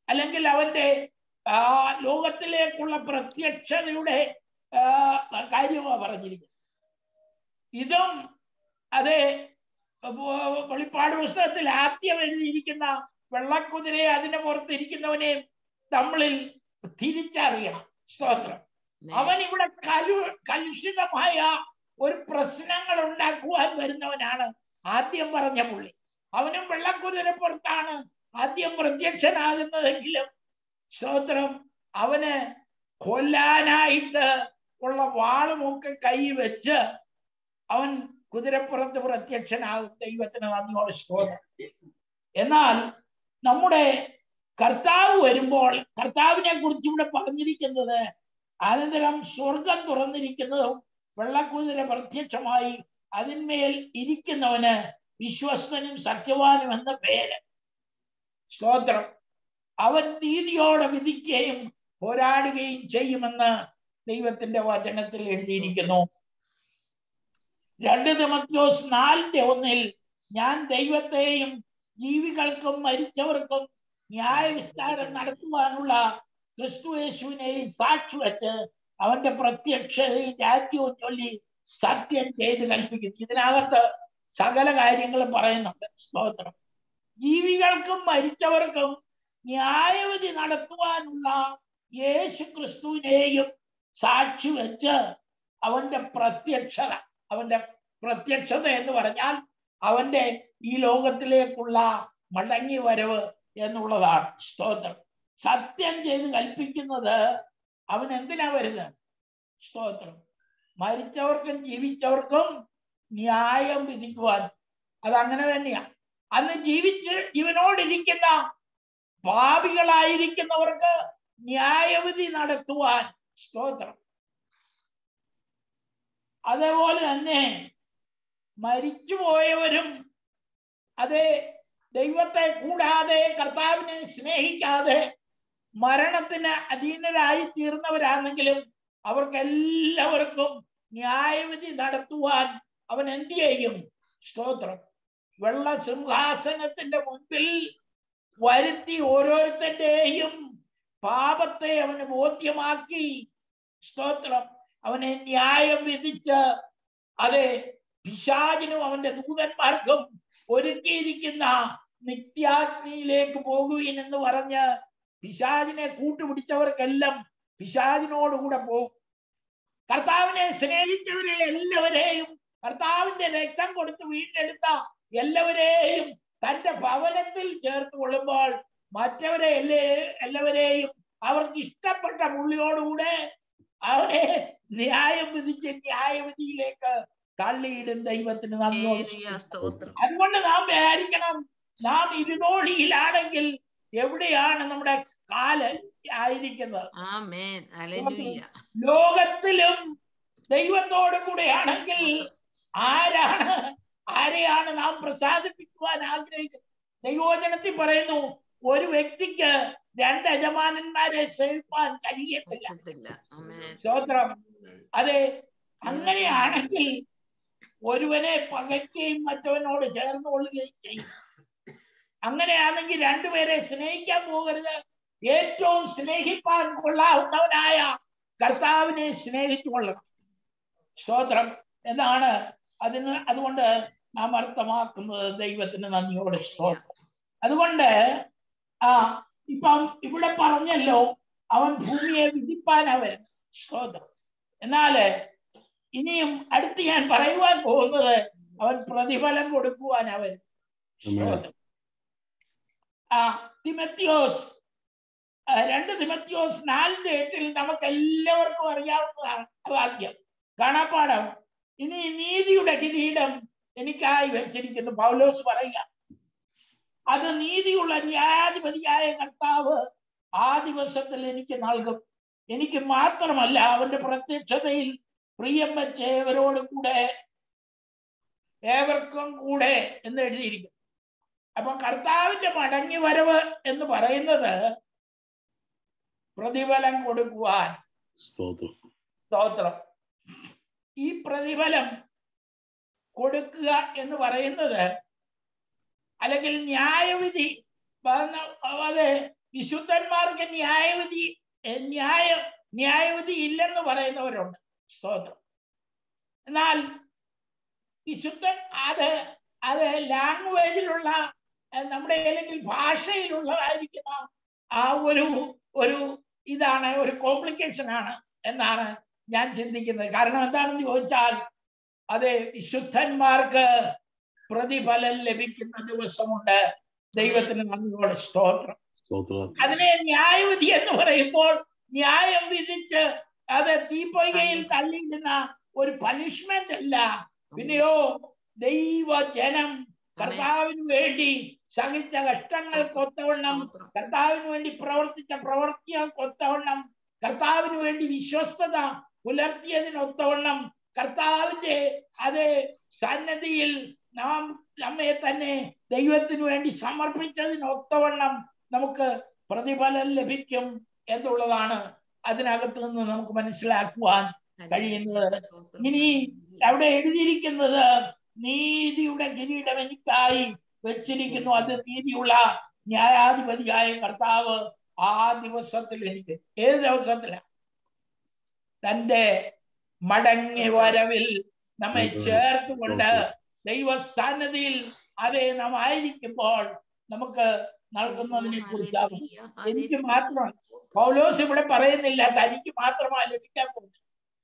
അല്ലെങ്കിൽ അവന്റെ ആ ലോകത്തിലേക്കുള്ള പ്രത്യക്ഷതയുടെ ആ, കാര്യമാണ് പറഞ്ഞിരിക്കുന്നത് ഇതും അതെ വ- വെളിപ്പാട് പുസ്തകത്തിൽ ആദ്യം എഴുതിയിരിക്കുന്ന വെള്ളക്കുതിരയെ അതിന്റെ പുറത്തിരിക്കുന്നവനെയും തമ്മിൽ തിരിച്ചറിയണം സ്തോത്രം അവൻ ഇവിടെ കലു കലുഷിതമായ ഒരു പ്രശ്നങ്ങൾ ഉണ്ടാക്കുവാൻ വരുന്നവനാണ് ആദ്യം പറഞ്ഞ പുള്ളി അവനും വെള്ളക്കുതിരപ്പുറത്താണ് ആദ്യം പ്രത്യക്ഷനാകുന്നതെങ്കിലും സ്തോത്രം അവന് കൊല്ലാനായിട്ട് ഉള്ള വാളുമൊക്കെ കൈ വെച്ച് അവൻ കുതിരപ്പുറത്ത് പ്രത്യക്ഷനാകും ദൈവത്തിന് നന്ദിയോടെ സ്തോത്രം എന്നാൽ നമ്മുടെ കർത്താവ് വരുമ്പോൾ കർത്താവിനെ കുറിച്ച് ഇവിടെ പറഞ്ഞിരിക്കുന്നത് അനന്തരം സ്വർഗം തുറന്നിരിക്കുന്നതും വെള്ളക്കുതിര പ്രത്യക്ഷമായി അതിന്മേൽ ഇരിക്കുന്നവന് വിശ്വസ്തനും സത്യവാനും എന്ന പേര് സ്തോത്രം അവൻ നീതിയോടെ വിധിക്കുകയും പോരാടുകയും ചെയ്യുമെന്ന് ദൈവത്തിന്റെ വചനത്തിൽ എഴുതിയിരിക്കുന്നു രണ്ട് തിമത്യോസ് നാലിന്റെ ഒന്നിൽ ഞാൻ ദൈവത്തെയും ജീവികൾക്കും മരിച്ചവർക്കും ന്യായവിസ്താരം നടത്തുവാനുള്ള ക്രിസ്തു യേശുവിനെയും സാക്ഷി വെച്ച് അവന്റെ പ്രത്യക്ഷതയും രാജ്യവും ചൊല്ലി സത്യം ചെയ്ത് കൽപ്പിക്കുന്നു ഇതിനകത്ത് സകല കാര്യങ്ങളും പറയുന്നുണ്ട് സ്തോത്രം ജീവികൾക്കും മരിച്ചവർക്കും ന്യായവിധി നടത്തുവാനുള്ള യേശു ക്രിസ്തുവിനെയും സാക്ഷി വെച്ച് അവന്റെ പ്രത്യക്ഷത അവന്റെ പ്രത്യക്ഷത എന്ന് പറഞ്ഞാൽ അവന്റെ ഈ ലോകത്തിലേക്കുള്ള മടങ്ങി വരവ് എന്നുള്ളതാണ് സ്തോത്രം സത്യം ചെയ്ത് കൽപ്പിക്കുന്നത് അവൻ എന്തിനാ വരുന്നത് സ്തോത്രം മരിച്ചവർക്കും ജീവിച്ചവർക്കും ന്യായം വിധിക്കുവാൻ അത് അങ്ങനെ തന്നെയാ അന്ന് ജീവിച്ച് ഇവനോടിരിക്കുന്ന പാപികളായിരിക്കുന്നവർക്ക് ന്യായവിധി നടത്തുവാൻ സ്തോത്രം അതേപോലെ തന്നെ മരിച്ചുപോയവരും അതേ ദൈവത്തെ കൂടാതെ കർത്താവിനെ സ്നേഹിക്കാതെ മരണത്തിന് അധീനരായി തീർന്നവരാണെങ്കിലും അവർക്കെല്ലാവർക്കും ന്യായവിധി നടത്തുവാൻ അവൻ എന്ത് ചെയ്യും സ്തോത്രം വെള്ള സിംഹാസനത്തിന്റെ മുൻപിൽ വരുത്തി ഓരോരുത്തന്റെയും പാപത്തെ അവന് ബോധ്യമാക്കി സ്തോത്രം അവനെ ന്യായം വിധിച്ച് അതെ പിശാചിനും അവന്റെ ദൂതന്മാർക്കും ഒരുക്കിയിരിക്കുന്ന നിത്യാഗ്നിയിലേക്ക് പോകുവിൻ എന്ന് പറഞ്ഞ് പിശാചിനെ കൂട്ടുപിടിച്ചവർക്കെല്ലാം പിശാചിനോടുകൂടെ പോകും കർത്താവിനെ സ്നേഹിച്ചവരെ എല്ലാവരെയും കർത്താവിന്റെ രക്തം കൊടുത്ത് വീണ്ടെടുത്ത എല്ലാവരെയും തന്റെ ഭവനത്തിൽ ചേർത്ത് കൊള്ളുമ്പോൾ മറ്റവരെ എല്ലാ എല്ലാവരെയും അവർക്ക് ഇഷ്ടപ്പെട്ട പുള്ളിയോടുകൂടെ അവരെ ന്യായം വിധിച്ച് ന്യായവിധിയിലേക്ക് തള്ളിയിടും ദൈവത്തിന് നന്ദിയോട് ഹല്ലേലൂയ, സ്തോത്രം അതുകൊണ്ട് നാം വിചാരിക്കണം നാം ഇരുതോടിയിലാണെങ്കിൽ എവിടെയാണ് നമ്മുടെ കാല് ആയിരിക്കുന്നത് ആമേൻ ഹല്ലേലൂയ ലോകത്തിലും ദൈവത്തോടു കൂടെയാണെങ്കിൽ ആരാണ് ആരെയാണ് നാം പ്രസാദിപ്പിക്കുവാൻ ആഗ്രഹിക്കുന്നത് ദൈവോചനത്തിൽ പറയുന്നു ഒരു വ്യക്തിക്ക് രണ്ട് യജമാനന്മാരെ സേവിപ്പാൻ കഴിയത്തില്ല പറ്റത്തില്ല ആമേൻ സ്തോത്രം അതെ അങ്ങനെയാണെങ്കിൽ ഒരുവനെ പകയ്ക്കുകയും മറ്റവനോട് ചേർന്ന് കൊള്ളുകയും ചെയ്യും അങ്ങനെയാണെങ്കിൽ രണ്ടുപേരെ സ്നേഹിക്കാൻ പോകരുത് ഏറ്റവും സ്നേഹിപ്പാൻ കൊള്ളാവുന്നവനായ കർത്താവിനെ സ്നേഹിച്ചു കൊള്ളണം സ്തോത്രം എന്നാണ് അതിന് അതുകൊണ്ട് നാം അർത്ഥമാക്കുന്നത് ദൈവത്തിന് നന്ദിയോടെ സ്തോത്രം അതുകൊണ്ട് ആ ഇപ്പം ഇവിടെ പറഞ്ഞല്ലോ അവൻ ഭൂമിയെ വിധിപ്പാൻ അവൻ സ്തോത്രം എന്നാല് ഇനിയും അടുത്ത് ഞാൻ പറയുവാൻ പോകുന്നത് അവൻ പ്രതിഫലം കൊടുക്കുവാൻ അവൻ സ്തോത്രം ആ തിമത്യോസ് ആ, രണ്ട് തിമത്യോസ് നാലിന്റെ എട്ടിൽ നമുക്ക് എല്ലാവർക്കും അറിയാവുന്നതാണ് ആ വാക്യം കാണാപ്പാടം ഇനി നീതിയുടെ കിരീടം എനിക്കായി വെച്ചിരിക്കുന്നു പൗലോസ് പറയുക അത് നീതിയുള്ള ന്യായാധിപതിയായ കർത്താവ് ആ ദിവസത്തിൽ എനിക്ക് നൽകും എനിക്ക് മാത്രമല്ല അവന്റെ പ്രത്യക്ഷതയിൽ പ്രിയം വെച്ച ഏവരോടും കൂടെ ഏവർക്കും കൂടെ എന്ന് എഴുതിയിരിക്കും അപ്പൊ കർത്താവിന്റെ മടങ്ങി വരവ് എന്ന് പറയുന്നത് പ്രതിഫലം കൊടുക്കുവാൻ സ്തോത്രം സ്തോത്രം ഈ പ്രതിഫലം കൊടുക്കുക എന്ന് പറയുന്നത് അല്ലെങ്കിൽ ന്യായവിധി വന്ന- അത് വിശുദ്ധന്മാർക്ക് ന്യായവിധി എ, ന്യായ ന്യായവിധി ഇല്ലെന്ന് പറയുന്നവരുണ്ട് സ്തോത്രം എന്നാൽ വിശുദ്ധൻ അത് അത് ലാംഗ്വേജിലുള്ള അഹ് നമ്മുടെ അല്ലെങ്കിൽ ഭാഷയിലുള്ളതായിരിക്കുന്ന ആ ഒരു ഒരു ഇതാണ് ഒരു കോംപ്ലിക്കേഷൻ ആണ് എന്നാണ് ഞാൻ ചിന്തിക്കുന്നത് കാരണം എന്താണെന്ന് ചോദിച്ചാൽ അതെ വിശുദ്ധന്മാർക്ക് പ്രതിഫലം ലഭിക്കുന്ന ദിവസമുണ്ട് ദൈവത്തിന് നന്ദിയോടെ സ്തോത്രം സ്തോത്രം അതിനെ ന്യായവിധി എന്ന് പറയുമ്പോൾ ന്യായം വിധിച്ച് അത് തീപ്പൊയ്കയിൽ തള്ളിയിടുന്ന ഒരു പനിഷ്മെന്റ് അല്ല പിന്നെയോ ദൈവജനം കർത്താവിന് വേണ്ടി സഹിച്ച കഷ്ടങ്ങൾക്കൊത്തവണ്ണം സ്തോത്രം കർത്താവിന് വേണ്ടി പ്രവർത്തിച്ച പ്രവർത്തികൾക്കൊത്തവണ്ണം കർത്താവിന് വേണ്ടി വിശ്വസ്തത പുലർത്തിയതിനൊത്തവണ്ണം കർത്താവിന്റെ അതേ സന്നദ്ധിയിൽ നാം നമ്മെ തന്നെ ദൈവത്തിന് വേണ്ടി സമർപ്പിച്ചതിനൊത്തവണ്ണം നമുക്ക് പ്രതിഫലം ലഭിക്കും എന്നുള്ളതാണ് അതിനകത്ത് നിന്ന് നമുക്ക് മനസ്സിലാക്കുവാൻ കഴിയുന്നത് ഇനി അവിടെ എഴുതിയിരിക്കുന്നത് നീതിയുടെ കിരീടം എനിക്കായി വെച്ചിരിക്കുന്നു അത് നീതിയുള്ള ന്യായാധിപതിയായ കർത്താവ് ആ ദിവസത്തിൽ എനിക്ക് ഏത് ദിവസത്തില തന്റെ മടങ്ങി വരവിൽ നമ്മെ ചേർത്തുകൊണ്ട് ദൈവസ്ഥാനതയിൽ അതേ നാം ആയിരിക്കുമ്പോൾ നമുക്ക് നൽകുന്നതിനെ കുറിച്ചാകും എനിക്ക് മാത്രമാണ് പൗലോസ് ഇവിടെ പറയുന്നില്ല തനിക്ക് മാത്രമാണ് ലഭിക്കാൻ പോകുന്നത്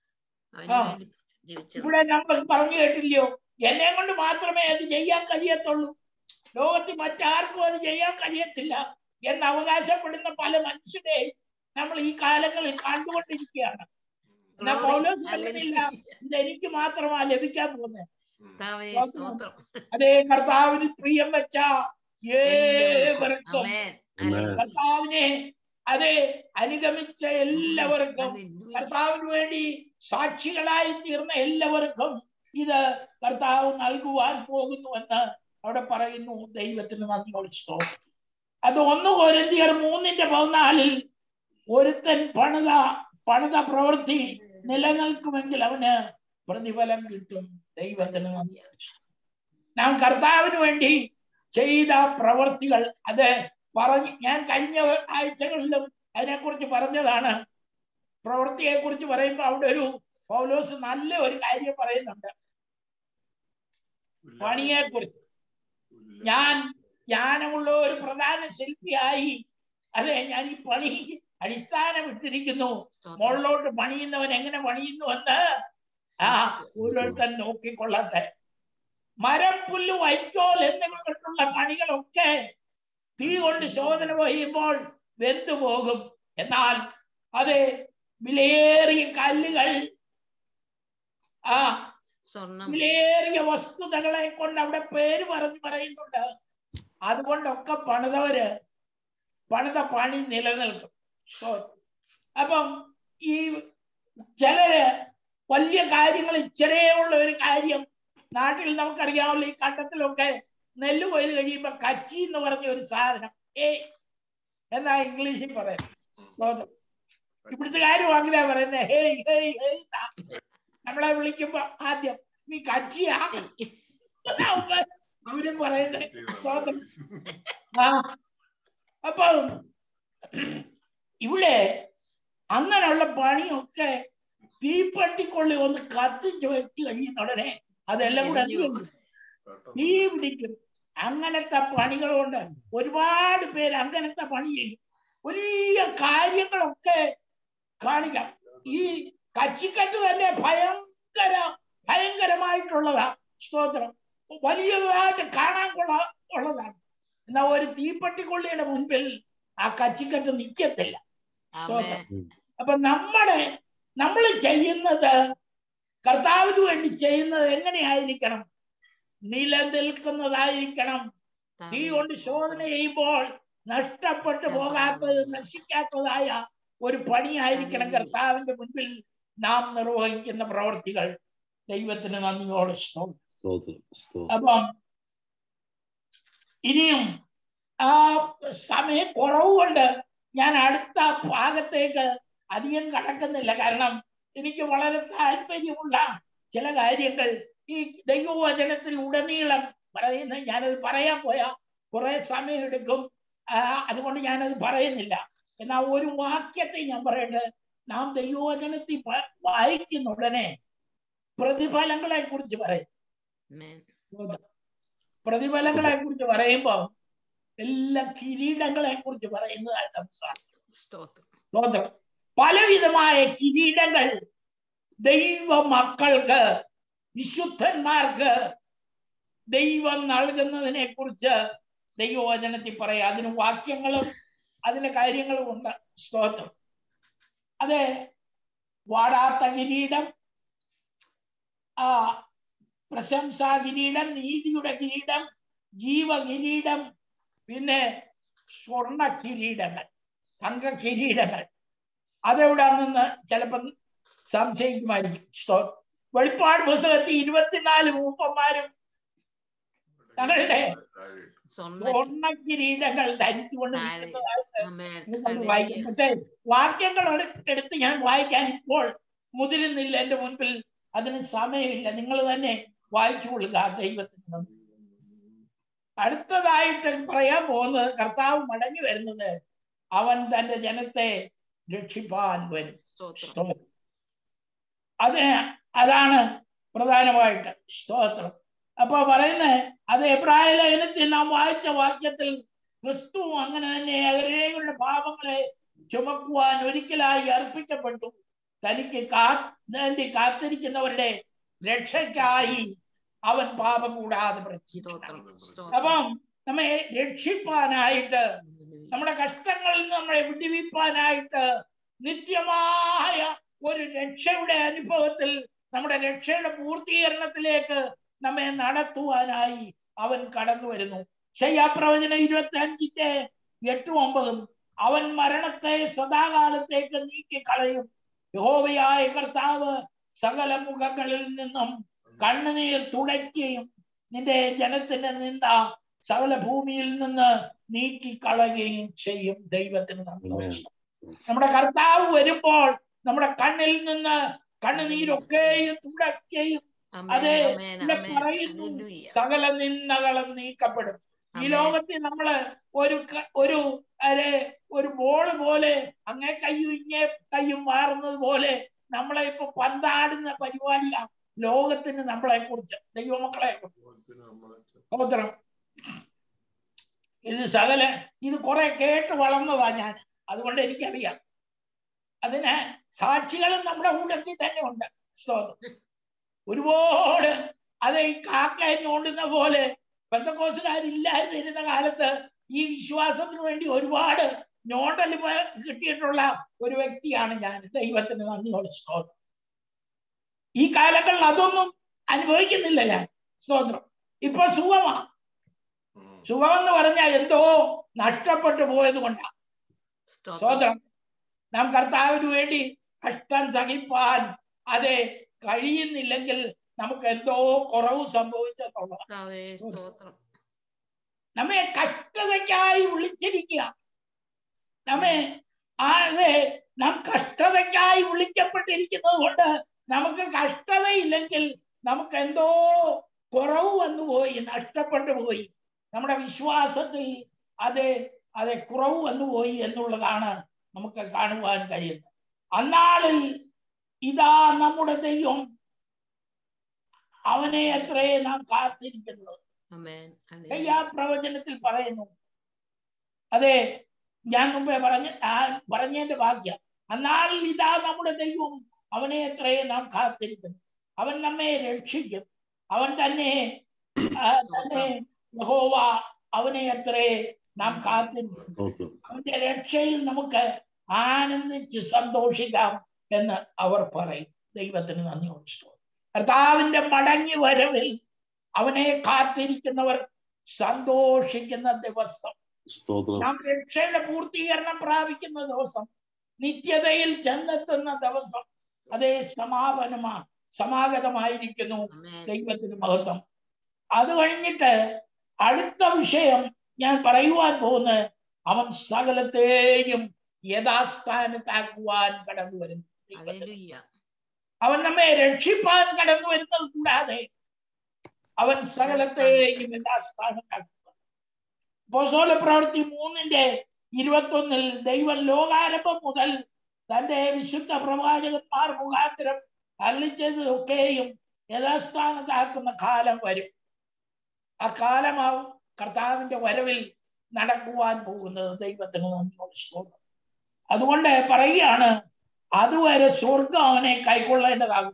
ഇവിടെ നമ്മൾ പറഞ്ഞു കേട്ടില്ലയോ എന്നെ കൊണ്ട് മാത്രമേ അത് ചെയ്യാൻ കഴിയത്തുള്ളൂ ലോകത്തിൽ മറ്റാർക്കും അത് ചെയ്യാൻ കഴിയത്തില്ല എന്ന് അവകാശപ്പെടുന്ന പല മനുഷ്യരെ നമ്മൾ ഈ കാലങ്ങളിൽ കണ്ടുകൊണ്ടിരിക്കുകയാണ് എന്നാ പൗലോസ് പറയുന്നില്ല ഇത് എനിക്ക് മാത്രമാ ലഭിക്കാൻ പോകുന്നത് സ്തോത്രം അതേ കർത്താവിന് പ്രിയം വെച്ച ഏവർക്കും ആമേൻ Amen. കർത്താവിനെ അതെ അനുഗമിച്ച എല്ലാവർക്കും കർത്താവിന് വേണ്ടി സാക്ഷികളായി തീർന്ന എല്ലാവർക്കും ഇത് കർത്താവ് നൽകുവാൻ പോകുന്നുവെന്ന് അവിടെ പറയുന്നു ദൈവത്തിന് നന്ദിയോട് സ്തോത്രം അത് ഒന്ന് കൊരിന്തിയർ മൂന്നിന്റെ പതിനാലിൽ ഒരുത്തൻ പണിത പണിത പ്രവൃത്തി നിലനിൽക്കുമെങ്കിൽ അവന് പ്രതിഫലം കിട്ടും ദൈവത്തിന് നന്ദി നാം കർത്താവിന് വേണ്ടി ചെയ്ത പ്രവൃത്തികൾ അത് പറഞ്ഞ് ഞാൻ കഴിഞ്ഞ ആഴ്ചകളിലും അതിനെക്കുറിച്ച് പറഞ്ഞതാണ് പ്രവൃത്തിയെ കുറിച്ച് പറയുമ്പോൾ അവിടെ ഒരു പൗലോസ് നല്ല ഒരു കാര്യം പറയുന്നുണ്ട് പണിയെ കുറിച്ച് ഞാൻ ജ്ഞാനമുള്ള ഒരു പ്രധാന ശില്പിയായി അതെ ഞാൻ ഈ പണി അടിസ്ഥാനം ഇട്ടിരിക്കുന്നു മുകളിലോട്ട് പണിയുന്നവൻ എങ്ങനെ പണിയുന്നു എന്ന് ആ ഓരോരുത്തൻ നോക്കിക്കൊള്ളട്ടെ മരം പുല്ല് വൈക്കോൽ എന്നിവകൊണ്ടുള്ള പണികളൊക്കെ തീ കൊണ്ട് ശോധന ചെയ്യുമ്പോൾ വെന്തു പോകും എന്നാൽ അതെ വിലയേറിയ കല്ലുകൾ ആ സ്വർണം വിലയേറിയ വസ്തുതകളെ കൊണ്ട് അവിടെ പേര് പറഞ്ഞു പറയുന്നുണ്ട് അതുകൊണ്ടൊക്കെ പണിതവര് പണിത പണി നിലനിൽക്കും So, അപ്പം ഈ ചിലര് വലിയ കാര്യങ്ങൾ ഇച്ചിരേ ഉള്ള ഒരു കാര്യം നാട്ടിൽ നമുക്കറിയാമല്ലോ ഈ കണ്ടത്തിലൊക്കെ നെല്ല് കൊയ്ത് കഴിയുമ്പോ കച്ചി എന്ന് പറഞ്ഞ ഒരു സാധനം ഏ എന്നാ ഇംഗ്ലീഷിൽ പറയാം സ്തോത്രം. ഇവിടുത്തെ കാര്യം അങ്ങനെ പറയുന്നത് ഹേയ് ഹേയ് ഹേയ് എന്നാ. നമ്മളെ വിളിക്കുമ്പോ ആദ്യം നീ കച്ചിയാ എന്നാ അവര് അവരും പറയുന്നത് സ്തോത്രം. ആ അപ്പം ഇവിടെ അങ്ങനെയുള്ള പണിയൊക്കെ തീപ്പട്ടിക്കൊള്ളി ഒന്ന് കത്തിച്ച് വെച്ച് കഴിയുന്ന ഉടനെ അതെല്ലാം കൂടെ എന്ത് ചെയ്യും? തീ പിടിക്കും അങ്ങനത്തെ പണികൾ കൊണ്ട് ഒരുപാട് പേര് അങ്ങനത്തെ പണി ചെയ്യും വലിയ കാര്യങ്ങളൊക്കെ കാണിക്കാം ഈ കച്ചിക്കട്ട് തന്നെ ഭയങ്കര ഭയങ്കരമായിട്ടുള്ളതാ സ്തോത്രം വലിയതായിട്ട് കാണാൻ കൊള്ള ഉള്ളതാണ് എന്നാ ഒരു തീപ്പട്ടിക്കൊള്ളിയുടെ മുൻപിൽ ആ കച്ചിക്കട്ട് നിൽക്കത്തില്ല ആമേൻ അപ്പൊ നമ്മുടെ നമ്മൾ ചെയ്യുന്നത് കർത്താവിന് വേണ്ടി ചെയ്യുന്നത് എങ്ങനെയായിരിക്കണം നിലനിൽക്കുന്നതായിരിക്കണം തീ കൊണ്ട് ശോധന ചെയ്യുമ്പോൾ നഷ്ടപ്പെട്ടു പോകാത്തത് നശിക്കാത്തതായ ഒരു പണിയായിരിക്കണം കർത്താവിന്റെ മുൻപിൽ നാം നിർവഹിക്കുന്ന പ്രവർത്തികൾ ദൈവത്തിന് നന്ദിയോടെ സ്തോത്രം സ്തോത്രം സ്തോത്രം അപ്പം ഇനിയും ആ സമയ കുറവ് കൊണ്ട് ഞാൻ അടുത്ത ഭാഗത്തേക്ക് അധികം കടക്കുന്നില്ല കാരണം എനിക്ക് വളരെ താല്പര്യമുള്ള ചില കാര്യങ്ങൾ ഈ ദൈവവചനത്തിൽ ഉടനീളം പറയുന്ന ഞാനത് പറയാൻ പോയാ കുറെ സമയം എടുക്കും ആ, അതുകൊണ്ട് ഞാനത് പറയുന്നില്ല എന്നാൽ ഒരു വാക്യത്തെ ഞാൻ പറയട്ടെ നാം ദൈവവചനത്തിൽ പ- വായിക്കുന്ന ഉടനെ പ്രതിഫലങ്ങളെ കുറിച്ച് പറയും Amen. പ്രതിഫലങ്ങളെ കുറിച്ച് പറയുമ്പോ എല്ലാ കിരീടങ്ങളെ കുറിച്ച് പറയുന്നതായിട്ട് അവസാനം സ്തോത്രം സ്തോത്രം പലവിധമായ കിരീടങ്ങൾ ദൈവ മക്കൾക്ക് വിശുദ്ധന്മാർക്ക് ദൈവം നൽകുന്നതിനെ കുറിച്ച് ദൈവവചനത്തിൽ പറയാം അതിന് വാക്യങ്ങളും അതിന് കാര്യങ്ങളും ഉണ്ട് സ്തോത്രം അതെ വാടാത്ത കിരീടം ആ പ്രശംസാ കിരീടം നീതിയുടെ കിരീടം ജീവകിരീടം പിന്നെ സ്വർണ കിരീടങ്ങൾ തങ്ക കിരീടങ്ങൾ അതെവിടാണെന്ന് ചിലപ്പം സംശയിക്കുമായിരിക്കും സ്തോത്രം വെളിപ്പാട് പുസ്തകത്തിൽ ഇരുപത്തിനാല് മൂപ്പന്മാരും തങ്ങളുടെ സ്വർണ്ണ സ്വർണ്ണ കിരീടങ്ങൾ ധരിച്ചുകൊണ്ട് താഴെ. നിൽക്കുന്നതായിട്ട് Amen. നിങ്ങൾക്ക് വായിക്കാം പക്ഷേ വാക്യങ്ങൾ എടു- എടുത്ത് ഞാൻ വായിക്കാൻ ഇപ്പോൾ മുതിരുന്നില്ല എന്റെ മുൻപിൽ അതിന് സമയമില്ല നിങ്ങൾ തന്നെ വായിച്ചു കൊള്ളുക ദൈവത്തിന് നന്ദി. അടുത്തതായിട്ട് പറയാൻ പോകുന്നത് കർത്താവ് മടങ്ങി വരുന്നത് അവൻ തന്റെ ജനത്തെ രക്ഷിപ്പാൻ വരും സ്തോത്രം സ്തോത്രം അതിന് അതാണ് പ്രധാനമായിട്ട് സ്തോത്രം അപ്പൊ പറയുന്നത് അത് എബ്രായ ലേഖനത്തിൽ നാം വായിച്ച വാക്യത്തിൽ ക്രിസ്തു അങ്ങനെ തന്നെ അകരേകളുടെ പാപങ്ങളെ ചുമക്കുവാൻ ഒരിക്കലായി അർപ്പിക്കപ്പെട്ടു തനിക്ക് കാ വേണ്ടി കാത്തിരിക്കുന്നവരുടെ രക്ഷയ്ക്കായി അവൻ പാപം കൂടാതെ പ്രവർത്തിച്ചു സ്തോത്രം സ്തോത്രം അപ്പം നമ്മെ രക്ഷിപ്പാനായിട്ട് നമ്മുടെ കഷ്ടങ്ങളിൽ നിന്ന് നമ്മളെ വിടിവിപ്പാനായിട്ട് നിത്യമായ ഒരു രക്ഷയുടെ അനുഭവത്തിൽ നമ്മുടെ രക്ഷയുടെ പൂർത്തീകരണത്തിലേക്ക് നമ്മെ നടത്തുവാനായി അവൻ കടന്നു വരുന്നു ശയ്യാപ്രവചനം ഇരുപത്തി അഞ്ചിന്റെ എട്ടും ഒമ്പതും അവൻ മരണത്തെ സദാകാലത്തേക്ക് നീക്കി കളയും യഹോവയായ കർത്താവ് സകല മുഖങ്ങളിൽ നിന്നും കണ്ണുനീർ തുടയ്ക്കുകയും നിന്റെ ജനത്തിന്റെ നിന്ദ സകല ഭൂമിയിൽ നിന്ന് നീക്കി കളയുകയും ചെയ്യും ദൈവത്തിന് നന്ദി Amen. നമ്മുടെ കർത്താവ് വരുമ്പോൾ നമ്മുടെ കണ്ണിൽ നിന്ന് കണ്ണുനീരൊക്കെയും തുടയ്ക്കുകയും Amen. അതെ, Amen. ഇവിടെ Amen. പറയുന്നു. Hallelujah. സകല നിന്ദകളും നീക്കപ്പെടും ഈ Amen. ലോകത്തിൽ നമ്മള് ഒരു ക- ഒരു അരെ ഒരു ബോള് പോലെ അങ്ങേ കയ്യും ഇങ്ങേ കയ്യും മാറുന്നത് പോലെ നമ്മളെ ഇപ്പൊ പന്താടുന്ന പരിപാടിയാണ് ലോകത്തിന് നമ്മളെ കുറിച്ച് ദൈവമക്കളെ കുറിച്ച് സ്തോത്രം ഇത് സകല ഇത് കുറെ കേട്ട് വളർന്നതാ ഞാൻ അതുകൊണ്ട് എനിക്കറിയാം അതിന് സാക്ഷികളും നമ്മുടെ കൂട്ടത്തിൽ തന്നെ ഉണ്ട് സ്തോത്രം ഒരുപാട് അത് ഈ കാക്കയെ ഞോണ്ടുന്ന പോലെ ബന്ധക്കോസുകാരില്ലാതിരുന്ന കാലത്ത് ഈ വിശ്വാസത്തിന് വേണ്ടി ഒരുപാട് ഞോണ്ടൽ പ- കിട്ടിയിട്ടുള്ള ഒരു വ്യക്തിയാണ് ഞാൻ ദൈവത്തിന് നന്ദിയോട് സ്തോത്രം ഈ കാലങ്ങളിൽ അതൊന്നും അനുഭവിക്കുന്നില്ല ഞാൻ സ്തോത്രം ഇപ്പൊ സുഖമാ സുഖമെന്ന് പറഞ്ഞാൽ എന്തോ നഷ്ടപ്പെട്ടു പോയത് കൊണ്ടാണ് സ്തോത്രം സ്തോത്രം നാം കർത്താവിന് വേണ്ടി കഷ്ടം സഹിപ്പാൻ അത് കഴിയുന്നില്ലെങ്കിൽ നമുക്ക് എന്തോ കുറവ് സംഭവിച്ചെന്നുള്ളത് കർത്താവേ, സ്തോത്രം നമ്മെ കഷ്ടതയ്ക്കായി വിളിച്ചിരിക്കുക നമ്മെ അതെ നാം കഷ്ടതയ്ക്കായി വിളിക്കപ്പെട്ടിരിക്കുന്നത് കൊണ്ട് നമുക്ക് കഷ്ടതയില്ലെങ്കിൽ നമുക്ക് എന്തോ കുറവ് വന്നു പോയി നഷ്ടപ്പെട്ടു പോയി നമ്മുടെ വിശ്വാസത്തിൽ അത് അത് കുറവ് വന്നു പോയി എന്നുള്ളതാണ് നമുക്ക് കാണുവാൻ കഴിയുന്നത് അന്നാളിൽ ഇതാ നമ്മുടെ ദൈവം അവനെ എത്രയെ നാം കാത്തിരിക്കുന്നത് അമേൻ ആ പ്രവചനത്തിൽ പറയുന്നു അതെ ഞാൻ മുമ്പേ പറഞ്ഞ ആ പറഞ്ഞതിന്റെ ഭാഗ്യം അന്നാളിൽ ഇതാ നമ്മുടെ ദൈവം അവനെ എത്രയെ നാം കാത്തിരിക്കുന്നു അവൻ നമ്മെ രക്ഷിക്കും അവൻ തന്നെ ആ, തന്നെ യഹോവ അവനെ എത്രയെ നാം കാത്തിരിക്കും സ്തോത്രം അവന്റെ രക്ഷയിൽ നമുക്ക് ആനന്ദിച്ച് സന്തോഷിക്കാം എന്ന് അവർ പറയും ദൈവത്തിന് നന്ദി ഓടിച്ചു കർത്താവിന്റെ മടങ്ങി വരവിൽ അവനെ കാത്തിരിക്കുന്നവർ സന്തോഷിക്കുന്ന ദിവസം സ്തോത്രം നാം രക്ഷയുടെ പൂർത്തീകരണം പ്രാപിക്കുന്ന ദിവസം നിത്യതയിൽ ചെന്നെത്തുന്ന ദിവസം അതേ സമാപനമാ സമാഗതമായിരിക്കുന്നു അമേൻ ദൈവത്തിന് മഹത്വം അത് കഴിഞ്ഞിട്ട് അടുത്ത വിഷയം ഞാൻ പറയുവാൻ പോകുന്നത് അവൻ സകലത്തെയും യഥാസ്ഥാനത്താക്കുവാൻ കടന്നു വരുന്നു ദൈവത്തിന്. ഹല്ലേലൂയ അവൻ നമ്മെ രക്ഷിപ്പാൻ കടന്നു വരുന്നത് കൂടാതെ അവൻ സകലത്തെയും യഥാസ്ഥാനത്താക്കുക അപ്പോസ്തല പ്രവൃത്തി മൂന്നിന്റെ ഇരുപത്തൊന്നിൽ ദൈവം ലോകാരംഭം മുതൽ തന്റെ വിശുദ്ധ പ്രവാചകന്മാർ മുഖാന്തരം അല്ലിച്ചതൊക്കെയും യഥാസ്ഥാനത്താക്കുന്ന കാലം വരും ആ കാലമാവും കർത്താവിന്റെ വരവിൽ നടക്കുവാൻ പോകുന്നത് ദൈവത്തിന് നന്ദിയോട് സ്തോത്രം അതുകൊണ്ട് പറയുകയാണ് അതുവരെ സ്വർഗം അവനെ കൈക്കൊള്ളേണ്ടതാകും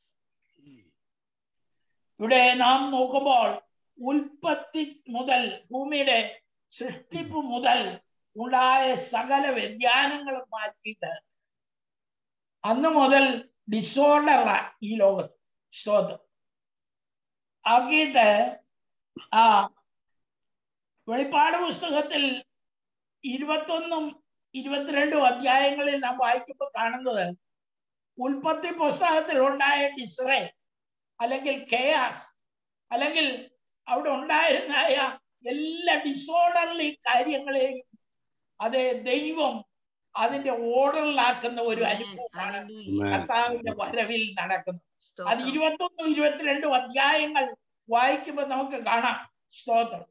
ഇവിടെ നാം നോക്കുമ്പോൾ ഉൽപ്പത്തി മുതൽ ഭൂമിയുടെ സൃഷ്ടിപ്പ് മുതൽ ഉണ്ടായ സകല വ്യതിയാനങ്ങളും മാറ്റിയിട്ട് അന്ന് മുതൽ ഡിസോർഡർ ഈ ലോകത്ത് സ്തോത്രം ആക്കിയിട്ട് ആ വെളിപ്പാട് പുസ്തകത്തിൽ ഇരുപത്തൊന്നും ഇരുപത്തിരണ്ടും അധ്യായങ്ങളിൽ നാം വായിക്കുമ്പോൾ കാണുന്നത് ഉൽപ്പത്തി പുസ്തകത്തിൽ ഉണ്ടായ ഡിസ്റേ അല്ലെങ്കിൽ കെയാസ് അല്ലെങ്കിൽ അവിടെ ഉണ്ടായിരുന്നായ എല്ലാ ഡിസോർഡർലി കാര്യങ്ങളെയും അത് ദൈവം അതിന്റെ ഓർഡറിലാക്കുന്ന ഒരു അനുഭവമാണ് കർത്താവിന്റെ വരവിൽ നടക്കുന്നത് അത് ഇരുപത്തൊന്നും ഇരുപത്തിരണ്ടും അധ്യായങ്ങൾ വായിക്കുമ്പോൾ നമുക്ക് കാണാം സ്തോത്രം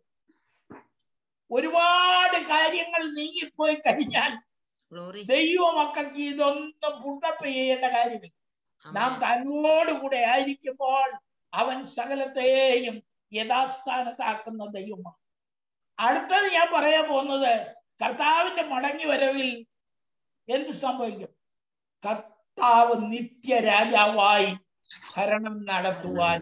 ഒരുപാട് കാര്യങ്ങൾ നീങ്ങിപ്പോയി കഴിഞ്ഞാൽ ദൈവമക്കൾക്ക് ഇതൊന്നും പുണ്ടപ്പ് ചെയ്യേണ്ട കാര്യമില്ല നാം തന്നോടുകൂടെ ആയിരിക്കുമ്പോൾ അവൻ സകലത്തെയും യഥാസ്ഥാനത്താക്കുന്ന ദൈവമാണ് അടുത്തത് ഞാൻ പറയാൻ പോകുന്നത് കർത്താവിന്റെ മടങ്ങി വരവിൽ എന്ത് സംഭവിക്കും കർത്താവ് നിത്യ രാജാവായി ഭരണം നടത്തുവാൻ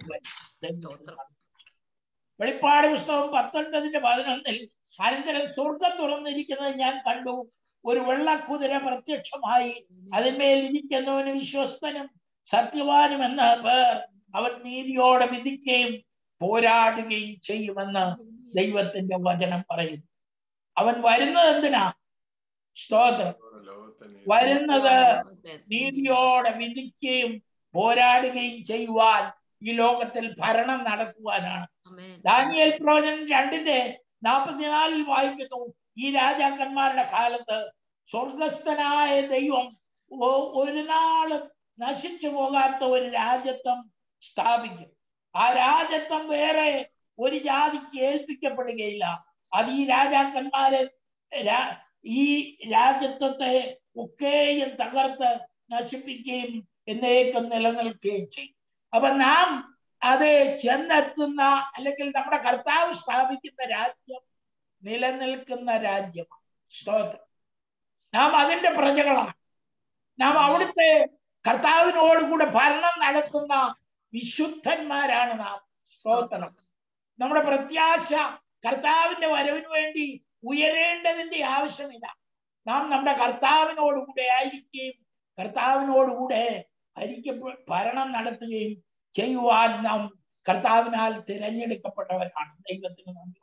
വെളിപ്പാട് പുസ്തകം പത്തൊൻപതിന്റെ പതിനൊന്നിൽ അനന്തരം സ്വർഗം തുറന്നിരിക്കുന്നത് ഞാൻ കണ്ടു ഒരു വെള്ളക്കുതിര പ്രത്യക്ഷമായി അതിന്മേൽ ഇരിക്കുന്നവന് വിശ്വസ്തനും സത്യവാനും എന്ന പേർ അവൻ നീതിയോടെ വിധിക്കുകയും പോരാടുകയും ചെയ്യുമെന്ന് ദൈവത്തിന്റെ വചനം പറയുന്നു അവൻ വരുന്നത് എന്തിനാ സ്തോത്രം വരുന്നത് നീതിയോടെ വിധിക്കുകയും പോരാടുകയും ചെയ്യുവാൻ ഈ ലോകത്തിൽ ഭരണം നടത്തുവാനാണ് ദാനിയൽ പ്രവചനം രണ്ടിന്റെ നാൽപ്പത്തിനാലിൽ വായിക്കുന്നു ഈ രാജാക്കന്മാരുടെ കാലത്ത് സ്വർഗസ്ഥനായ ദൈവം ഒരു നാളും നശിച്ചു പോകാത്ത ഒരു രാജ്യത്വം സ്ഥാപിക്കും ആ രാജ്യത്വം വേറെ ഒരു ജാതിക്ക് ഏൽപ്പിക്കപ്പെടുകയില്ല അത് ഈ രാജാക്കന്മാരെ ഈ രാജ്യത്വത്തെ ഒക്കെയും തകർത്ത് നശിപ്പിക്കുകയും എന്നേക്കും നിലനിൽക്കുകയും ചെയ്യും അപ്പൊ നാം അത് ചെന്നെത്തുന്ന അല്ലെങ്കിൽ നമ്മുടെ കർത്താവ് സ്ഥാപിക്കുന്ന രാജ്യം നിലനിൽക്കുന്ന രാജ്യമാണ് സ്തോത്രം നാം അതിന്റെ പ്രജകളാണ് നാം അവിടുത്തെ കർത്താവിനോടുകൂടെ ഭരണം നടത്തുന്ന വിശുദ്ധന്മാരാണ് നാം സ്തോത്രം നമ്മുടെ പ്രത്യാശ കർത്താവിന്റെ വരവിന് വേണ്ടി ഉയരേണ്ടതിന്റെ ആവശ്യമില്ല നാം നമ്മുടെ കർത്താവിനോടുകൂടെ ആയിരിക്കുകയും കർത്താവിനോടുകൂടെ ഭരിക്ക ഭരണം നടത്തുകയും ചെയ്യുവാൻ നാം കർത്താവിനാൽ തിരഞ്ഞെടുക്കപ്പെട്ടവരാണ് ദൈവത്തിന് നന്ദി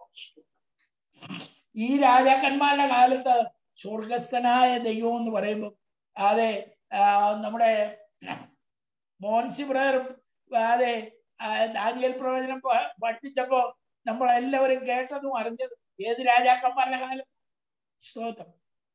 ഈ രാജാക്കന്മാരുടെ കാലത്ത് സ്വർഗസ്ഥനായ ദൈവം എന്ന് പറയുമ്പോൾ അതെ നമ്മുടെ മോൻസി ബ്രദർ അതെ ദാനിയൽ പ്രവചനം പഠിച്ചപ്പോ നമ്മൾ എല്ലാവരും കേട്ടതും അറിഞ്ഞതും ഏത് രാജാക്കന്മാരുടെ കാലം സ്തോത്രം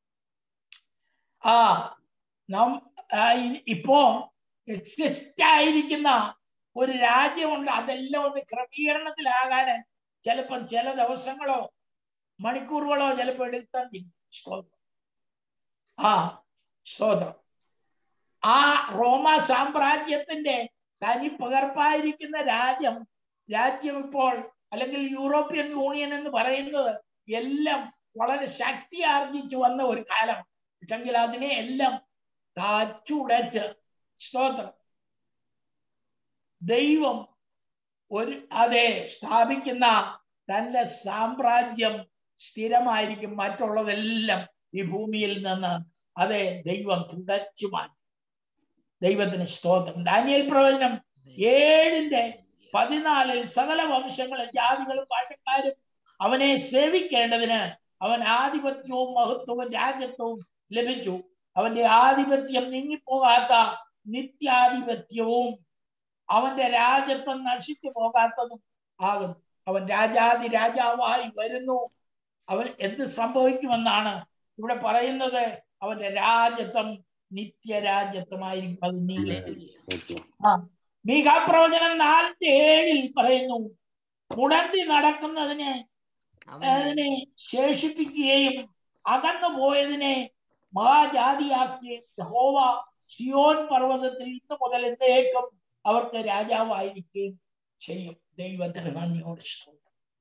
ആ നാം ഇപ്പോ എക്സിസ്റ്റ് ആയിരിക്കുന്ന ഒരു രാജ്യമുണ്ട് അതെല്ലാം ഒന്ന് ക്രമീകരണത്തിലാകാൻ ചിലപ്പം ചില ദിവസങ്ങളോ മണിക്കൂറുകളോ ചിലപ്പോൾ എടുത്താൽ സ്തോത്രം ആ സ്തോത്രം ആ റോമ സാമ്രാജ്യത്തിന്റെ തനി പകർപ്പായിരിക്കുന്ന രാജ്യം രാജ്യം ഇപ്പോൾ അല്ലെങ്കിൽ യൂറോപ്യൻ യൂണിയൻ എന്ന് പറയുന്നത് എല്ലാം വളരെ ശക്തി ആർജിച്ചു വന്ന ഒരു കാലം പക്ഷെങ്കിൽ അതിനെ എല്ലാം താച്ചുടച്ച് സ്തോത്രം ദൈവം ഒരു അതെ സ്ഥാപിക്കുന്ന തന്റെ സാമ്രാജ്യം സ്ഥിരമായിരിക്കും മറ്റുള്ളതെല്ലാം ഈ ഭൂമിയിൽ നിന്ന് അതെ ദൈവം തുടച്ചു മാറ്റി ദൈവത്തിന് സ്തോത്രം ദാനിയൽ പ്രവചനം ഏഴിന്റെ പതിനാലിൽ സകല വംശങ്ങളും ജാതികളും ഭാഷക്കാരും അവനെ സേവിക്കേണ്ടതിന് അവൻ ആധിപത്യവും മഹത്വവും രാജ്യത്വവും ലഭിച്ചു അവന്റെ ആധിപത്യം നീങ്ങിപ്പോകാത്ത നിത്യാധിപത്യവും അവന്റെ രാജ്യത്വം നശിച്ചു പോകാത്തതും ആകുന്നു അവൻ രാജാതി രാജാവായി വരുന്നു അവൻ എന്ത് സംഭവിക്കുമെന്നാണ് ഇവിടെ പറയുന്നത് അവന്റെ രാജ്യത്വം നിത്യരാജ്യത്വമായിരിക്കും അത് നീ ആ മീകാപ്രവചനം നാലിന്റെ ഏഴിൽ പറയുന്നു മുടന്തി നടക്കുന്നതിന് അവൻ അതിനെ ശേഷിപ്പിക്കുകയും അകന്നു പോയതിനെ മഹാജാതിയാക്കുകയും യഹോവ സിയോൻ പർവ്വതത്തിൽ ഇന്ന് മുതൽ എന്നേക്കും അവർക്ക് രാജാവായിരിക്കുകയും ചെയ്യും ദൈവത്തിന് നന്ദിയോട് സ്തോത്രം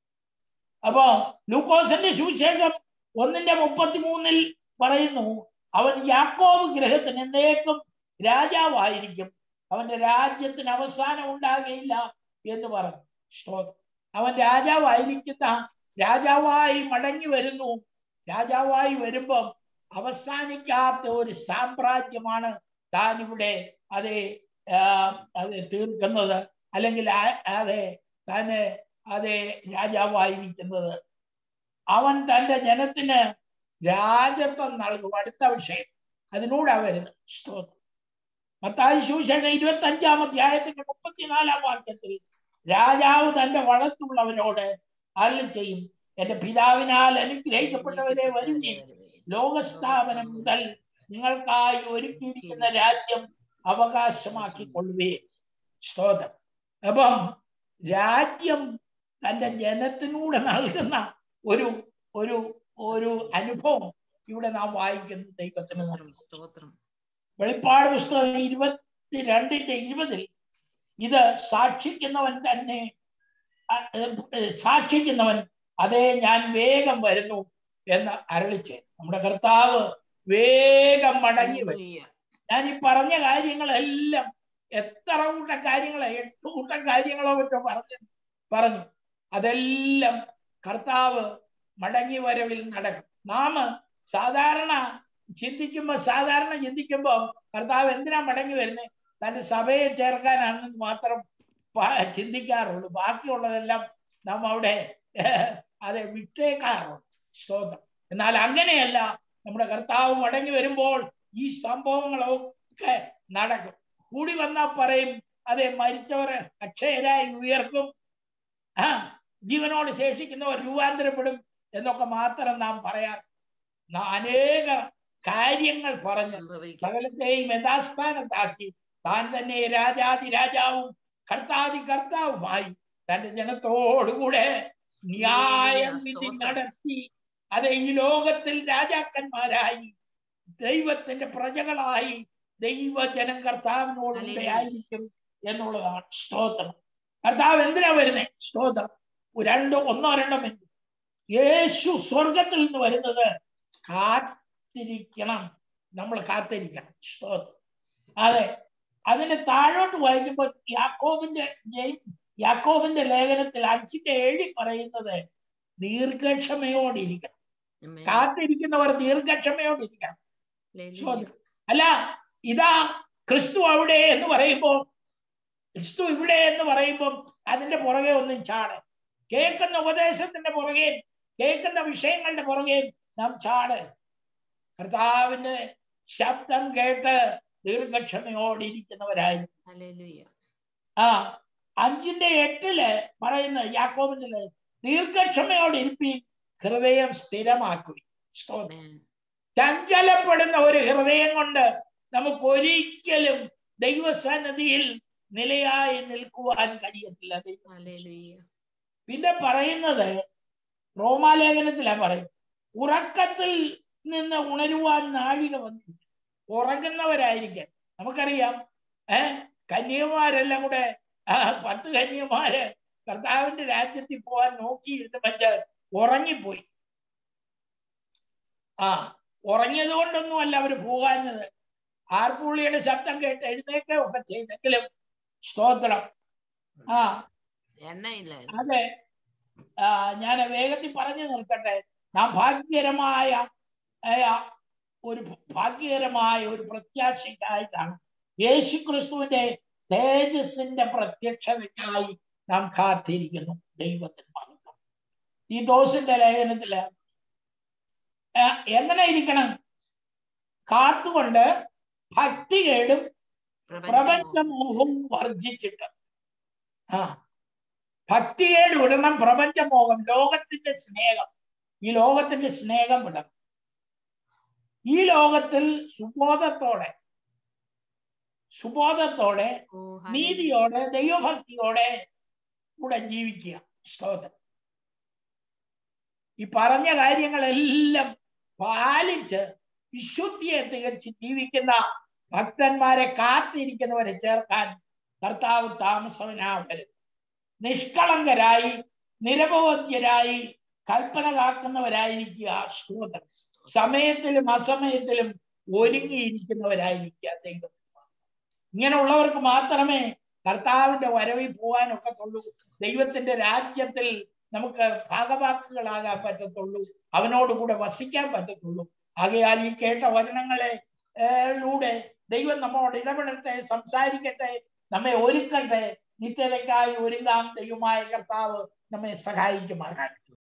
അപ്പോ ലൂക്കോസിന്റെ സുവിശേഷം ഒന്നിന്റെ മുപ്പത്തിമൂന്നിൽ പറയുന്നു അവൻ യാക്കോബ് ഗ്രഹത്തിന് എന്നേക്കും രാജാവായിരിക്കും അവന്റെ രാജ്യത്തിന് അവസാനം ഉണ്ടാകുകയില്ല എന്ന് പറഞ്ഞു സ്തോത്രം അവൻ രാജാവായിരിക്കുന്ന രാജാവായി മടങ്ങി വരുന്നു രാജാവായി വരുമ്പം അവസാനിക്കാത്ത ഒരു സാമ്രാജ്യമാണ് താൻ ഇവിടെ അത് അത് തീർക്കുന്നത് അല്ലെങ്കിൽ ആ- അതെ താന് അതെ രാജാവായിരിക്കുന്നത് അവൻ തന്റെ ജനത്തിന് രാജത്വം നൽകും അടുത്ത വിഷയം അതിലൂടെ വരുന്നത് സ്തോത്രം മത്തായി സുവിശേഷം ഇരുപത്തി അഞ്ചാം അധ്യായത്തിന്റെ മുപ്പത്തിനാലാം വാക്യത്തിൽ രാജാവ് തന്റെ വളർത്തുള്ളവരോട് അരുളി ചെയ്യും എന്റെ പിതാവിനാൽ അനുഗ്രഹിക്കപ്പെട്ടവരെ വരുന്നേ ലോകസ്ഥാപനം മുതൽ നിങ്ങൾക്കായി ഒരുക്കിയിരിക്കുന്ന രാജ്യം അവകാശമാക്കിക്കൊള്ളുവേ സ്തോത്രം അപ്പം രാജ്യം തന്റെ ജനത്തിനൂടെ നൽകുന്ന ഒരു ഒരു ഒരു അനുഭവം ഇവിടെ നാം വായിക്കുന്ന ദൈവത്തിന് സ്തോത്രം നൽകും സ്തോത്രം വെളിപ്പാട് പുസ്തകം ഇരുപത്തിരണ്ടിന്റെ ഇരുപതിൽ ഇത് സാക്ഷിക്കുന്നവൻ തന്നെ അ- ഏ, സാക്ഷിക്കുന്നവൻ അതേ ഞാൻ വേഗം വരുന്നു എന്ന് അരളിച്ച് നമ്മുടെ കർത്താവ് വേഗം മടങ്ങി വരും ഹല്ലേലൂയ. ഞാൻ ഈ പറഞ്ഞ കാര്യങ്ങളെല്ലാം എത്ര കൂട്ടം കാര്യങ്ങളെ എട്ട് കൂട്ടം കാര്യങ്ങളോ മറ്റോ പറഞ്ഞു പറഞ്ഞു അതെല്ലാം കർത്താവ് മടങ്ങി വരവിൽ നടക്കും നാം സാധാരണ ചിന്തിക്കുമ്പോൾ സാധാരണ ചിന്തിക്കുമ്പോൾ കർത്താവ് എന്തിനാ മടങ്ങി വരുന്നത് തന്റെ സഭയെ ചേർക്കാനാണെന്ന് മാത്രം പ- ചിന്തിക്കാറുള്ളൂ ബാക്കിയുള്ളതെല്ലാം നാം അവിടെ ഏഹ്, അത് വിട്ടേക്കാറുള്ളൂ സ്തോത്രം എന്നാൽ അങ്ങനെയല്ല നമ്മുടെ കർത്താവ് മടങ്ങി വരുമ്പോൾ ഈ സംഭവങ്ങളൊക്കെ നടക്കും കൂടി വന്നാൽ പറയും അതെ മരിച്ചവർ അക്ഷയരായി ഉയർക്കും ആ ജീവനോട് ശേഷിക്കുന്നവർ രൂപാന്തരപ്പെടും എന്നൊക്കെ മാത്രം നാം പറയാം നാം അനേക കാര്യങ്ങൾ പറഞ്ഞ് സംഭവിക്കും സകലത്തെയും യഥാസ്ഥാനത്താക്കി താൻ തന്നെ രാജാതി രാജാവും കർത്താതി കർത്താവുമായി തന്റെ ജനത്തോടുകൂടെ ന്യായം വിധി നടത്തി അത് ഈ ലോകത്തിൽ രാജാക്കന്മാരായി ദൈവത്തിന്റെ പ്രജകളായി ദൈവജനം കർത്താവിനോടുകൂടെ ആയിരിക്കും എന്നുള്ളതാണ് സ്തോത്രം കർത്താവ് എന്തിനാ വരുന്നത് സ്തോത്രം രണ്ടോ ഒന്നോ രണ്ടോ മിനിറ്റ് യേശു സ്വർഗത്തിൽ നിന്ന് വരുന്നത് കാത്തിരിക്കണം നമ്മൾ കാത്തിരിക്കണം സ്തോത്രം അതെ അതിന് താഴോട്ട് വായിക്കുമ്പോൾ യാക്കോബിന്റെ ജെയ്- യാക്കോബിന്റെ ലേഖനത്തിൽ അഞ്ചിന്റെ ഏഴി പറയുന്നത് ദീർഘക്ഷമയോടിരിക്കണം ആമേൻ. കാത്തിരിക്കുന്നവർ ദീർഘക്ഷമയോടിരിക്കണം ഹല്ലേലൂയ. ചോദ്യം അല്ല ഇതാ ക്രിസ്തു അവിടെ എന്ന് പറയുമ്പോൾ ക്രിസ്തു ഇവിടെ എന്ന് പറയുമ്പോൾ അതിന്റെ പുറകെ ഒന്നും ചാട് കേൾക്കുന്ന ഉപദേശത്തിന്റെ പുറകെ കേൾക്കുന്ന വിഷയങ്ങളുടെ പുറകെ നാം ചാട് കർത്താവിന്റെ ശബ്ദം കേട്ട് ദീർഘക്ഷമയോടിരിക്കുന്നവരായി ഹല്ലേലൂയ. ആ അഞ്ചിന്റെ എട്ടില് പറയുന്ന യാക്കോബിന്റെ ദീർഘക്ഷമയോടെ ഇരുപ്പി ഹൃദയം സ്ഥിരമാക്കുക സ്തോത്രം ആമേൻ. ചഞ്ചലപ്പെടുന്ന ഒരു ഹൃദയം കൊണ്ട് നമുക്ക് ഒരിക്കലും ദൈവസന്നിധിയിൽ നിലയായി നിൽക്കുവാൻ കഴിയത്തില്ല ദൈവം ഹല്ലേലൂയ. പിന്നെ പറയുന്നത് റോമാലേഖനത്തിലാ പറയും ഉറക്കത്തിൽ നിന്ന് ഉണരുവാൻ നാഴിക വന്നിരിക്കും ഉറങ്ങുന്നവരായിരിക്കും നമുക്കറിയാം ഏഹ് കന്യമാരെല്ലാം കൂടെ ആ, പത്ത് കന്യമാര് കർത്താവിന്റെ രാജ്യത്തിൽ പോകാൻ നോക്കിയിരുന്ന് മറ്റ് ഉറങ്ങിപ്പോയി ആ ഉറങ്ങിയത് കൊണ്ടൊന്നും അല്ല അവര് പോകാഞ്ഞത് ആർപ്പുള്ളിയുടെ ശബ്ദം കേട്ട് എഴുന്നേക്കെ ഒക്കെ ചെയ്തെങ്കിലും സ്തോത്രം ആ എണ്ണയില്ലായിരുന്നു അതെ ആ, ഞാൻ വേഗത്തിൽ പറഞ്ഞു നിർത്തട്ടെ നാം ഭാഗ്യകരമായ ആ, ഒരു ഭാഗ്യകരമായ ഒരു പ്രത്യാശയ്ക്കായിട്ടാണ് യേശു ക്രിസ്തുവിന്റെ തേജസ്സിന്റെ പ്രത്യക്ഷതയ്ക്കായി നാം കാത്തിരിക്കുന്നു ദൈവത്തിന് മഹത്വം ഈ ദോസിന്റെ ലേഖനത്തില് ആ, എങ്ങനെ ഇരിക്കണം കാത്തുകൊണ്ട് ഭക്തികേടും പ്രപഞ്ചമോ പ്രപഞ്ചമോഹവും വർജിച്ചിട്ട് ആ ഭക്തിയേട് വിടണം പ്രപഞ്ചമോഹം ലോകത്തിന്റെ സ്നേഹം ഈ ലോകത്തിന്റെ സ്നേഹം വിടണം ഈ ലോകത്തിൽ സുബോധത്തോടെ സുബോധത്തോടെ ഓ ഹല്ലേലൂയ. നീതിയോടെ ദൈവഭക്തിയോടെ കൂടെ ജീവിക്കുക സ്തോത്രം ഈ പറഞ്ഞ കാര്യങ്ങളെല്ലാം പാലിച്ച് വിശുദ്ധിയെ തികച്ച് ജീവിക്കുന്ന ഭക്തന്മാരെ കാത്തിരിക്കുന്നവരെ ചേർക്കാൻ കർത്താവ് താമസവനാവരുത് നിഷ്കളങ്കരായി നിരപവധ്യരായി കൽപ്പന കാക്കുന്നവരായിരിക്കുക സ്തോത്രം സമയത്തിലും അസമയത്തിലും ഒരുങ്ങിയിരിക്കുന്നവരായിരിക്കുക ദൈവം ഇങ്ങനെയുള്ളവർക്ക് മാത്രമേ കർത്താവിന്റെ വരവിൽ പോകാനൊക്കത്തുള്ളൂ ദൈവത്തിന്റെ രാജ്യത്തിൽ നമുക്ക് ഭാഗവാക്കുകളാകാൻ പറ്റത്തുള്ളൂ അവനോടുകൂടെ വസിക്കാൻ പറ്റത്തുള്ളൂ ആകയാൽ ഈ കേട്ട വചനങ്ങളെ ഏഹ്, ലൂടെ ദൈവം നമ്മോട് ഇടപെടട്ടെ സംസാരിക്കട്ടെ നമ്മെ ഒരുക്കട്ടെ നിത്യതയ്ക്കായി ഒരുങ്ങാം ദൈവമായ കർത്താവ് നമ്മെ സഹായിക്കുമാറാകട്ടെ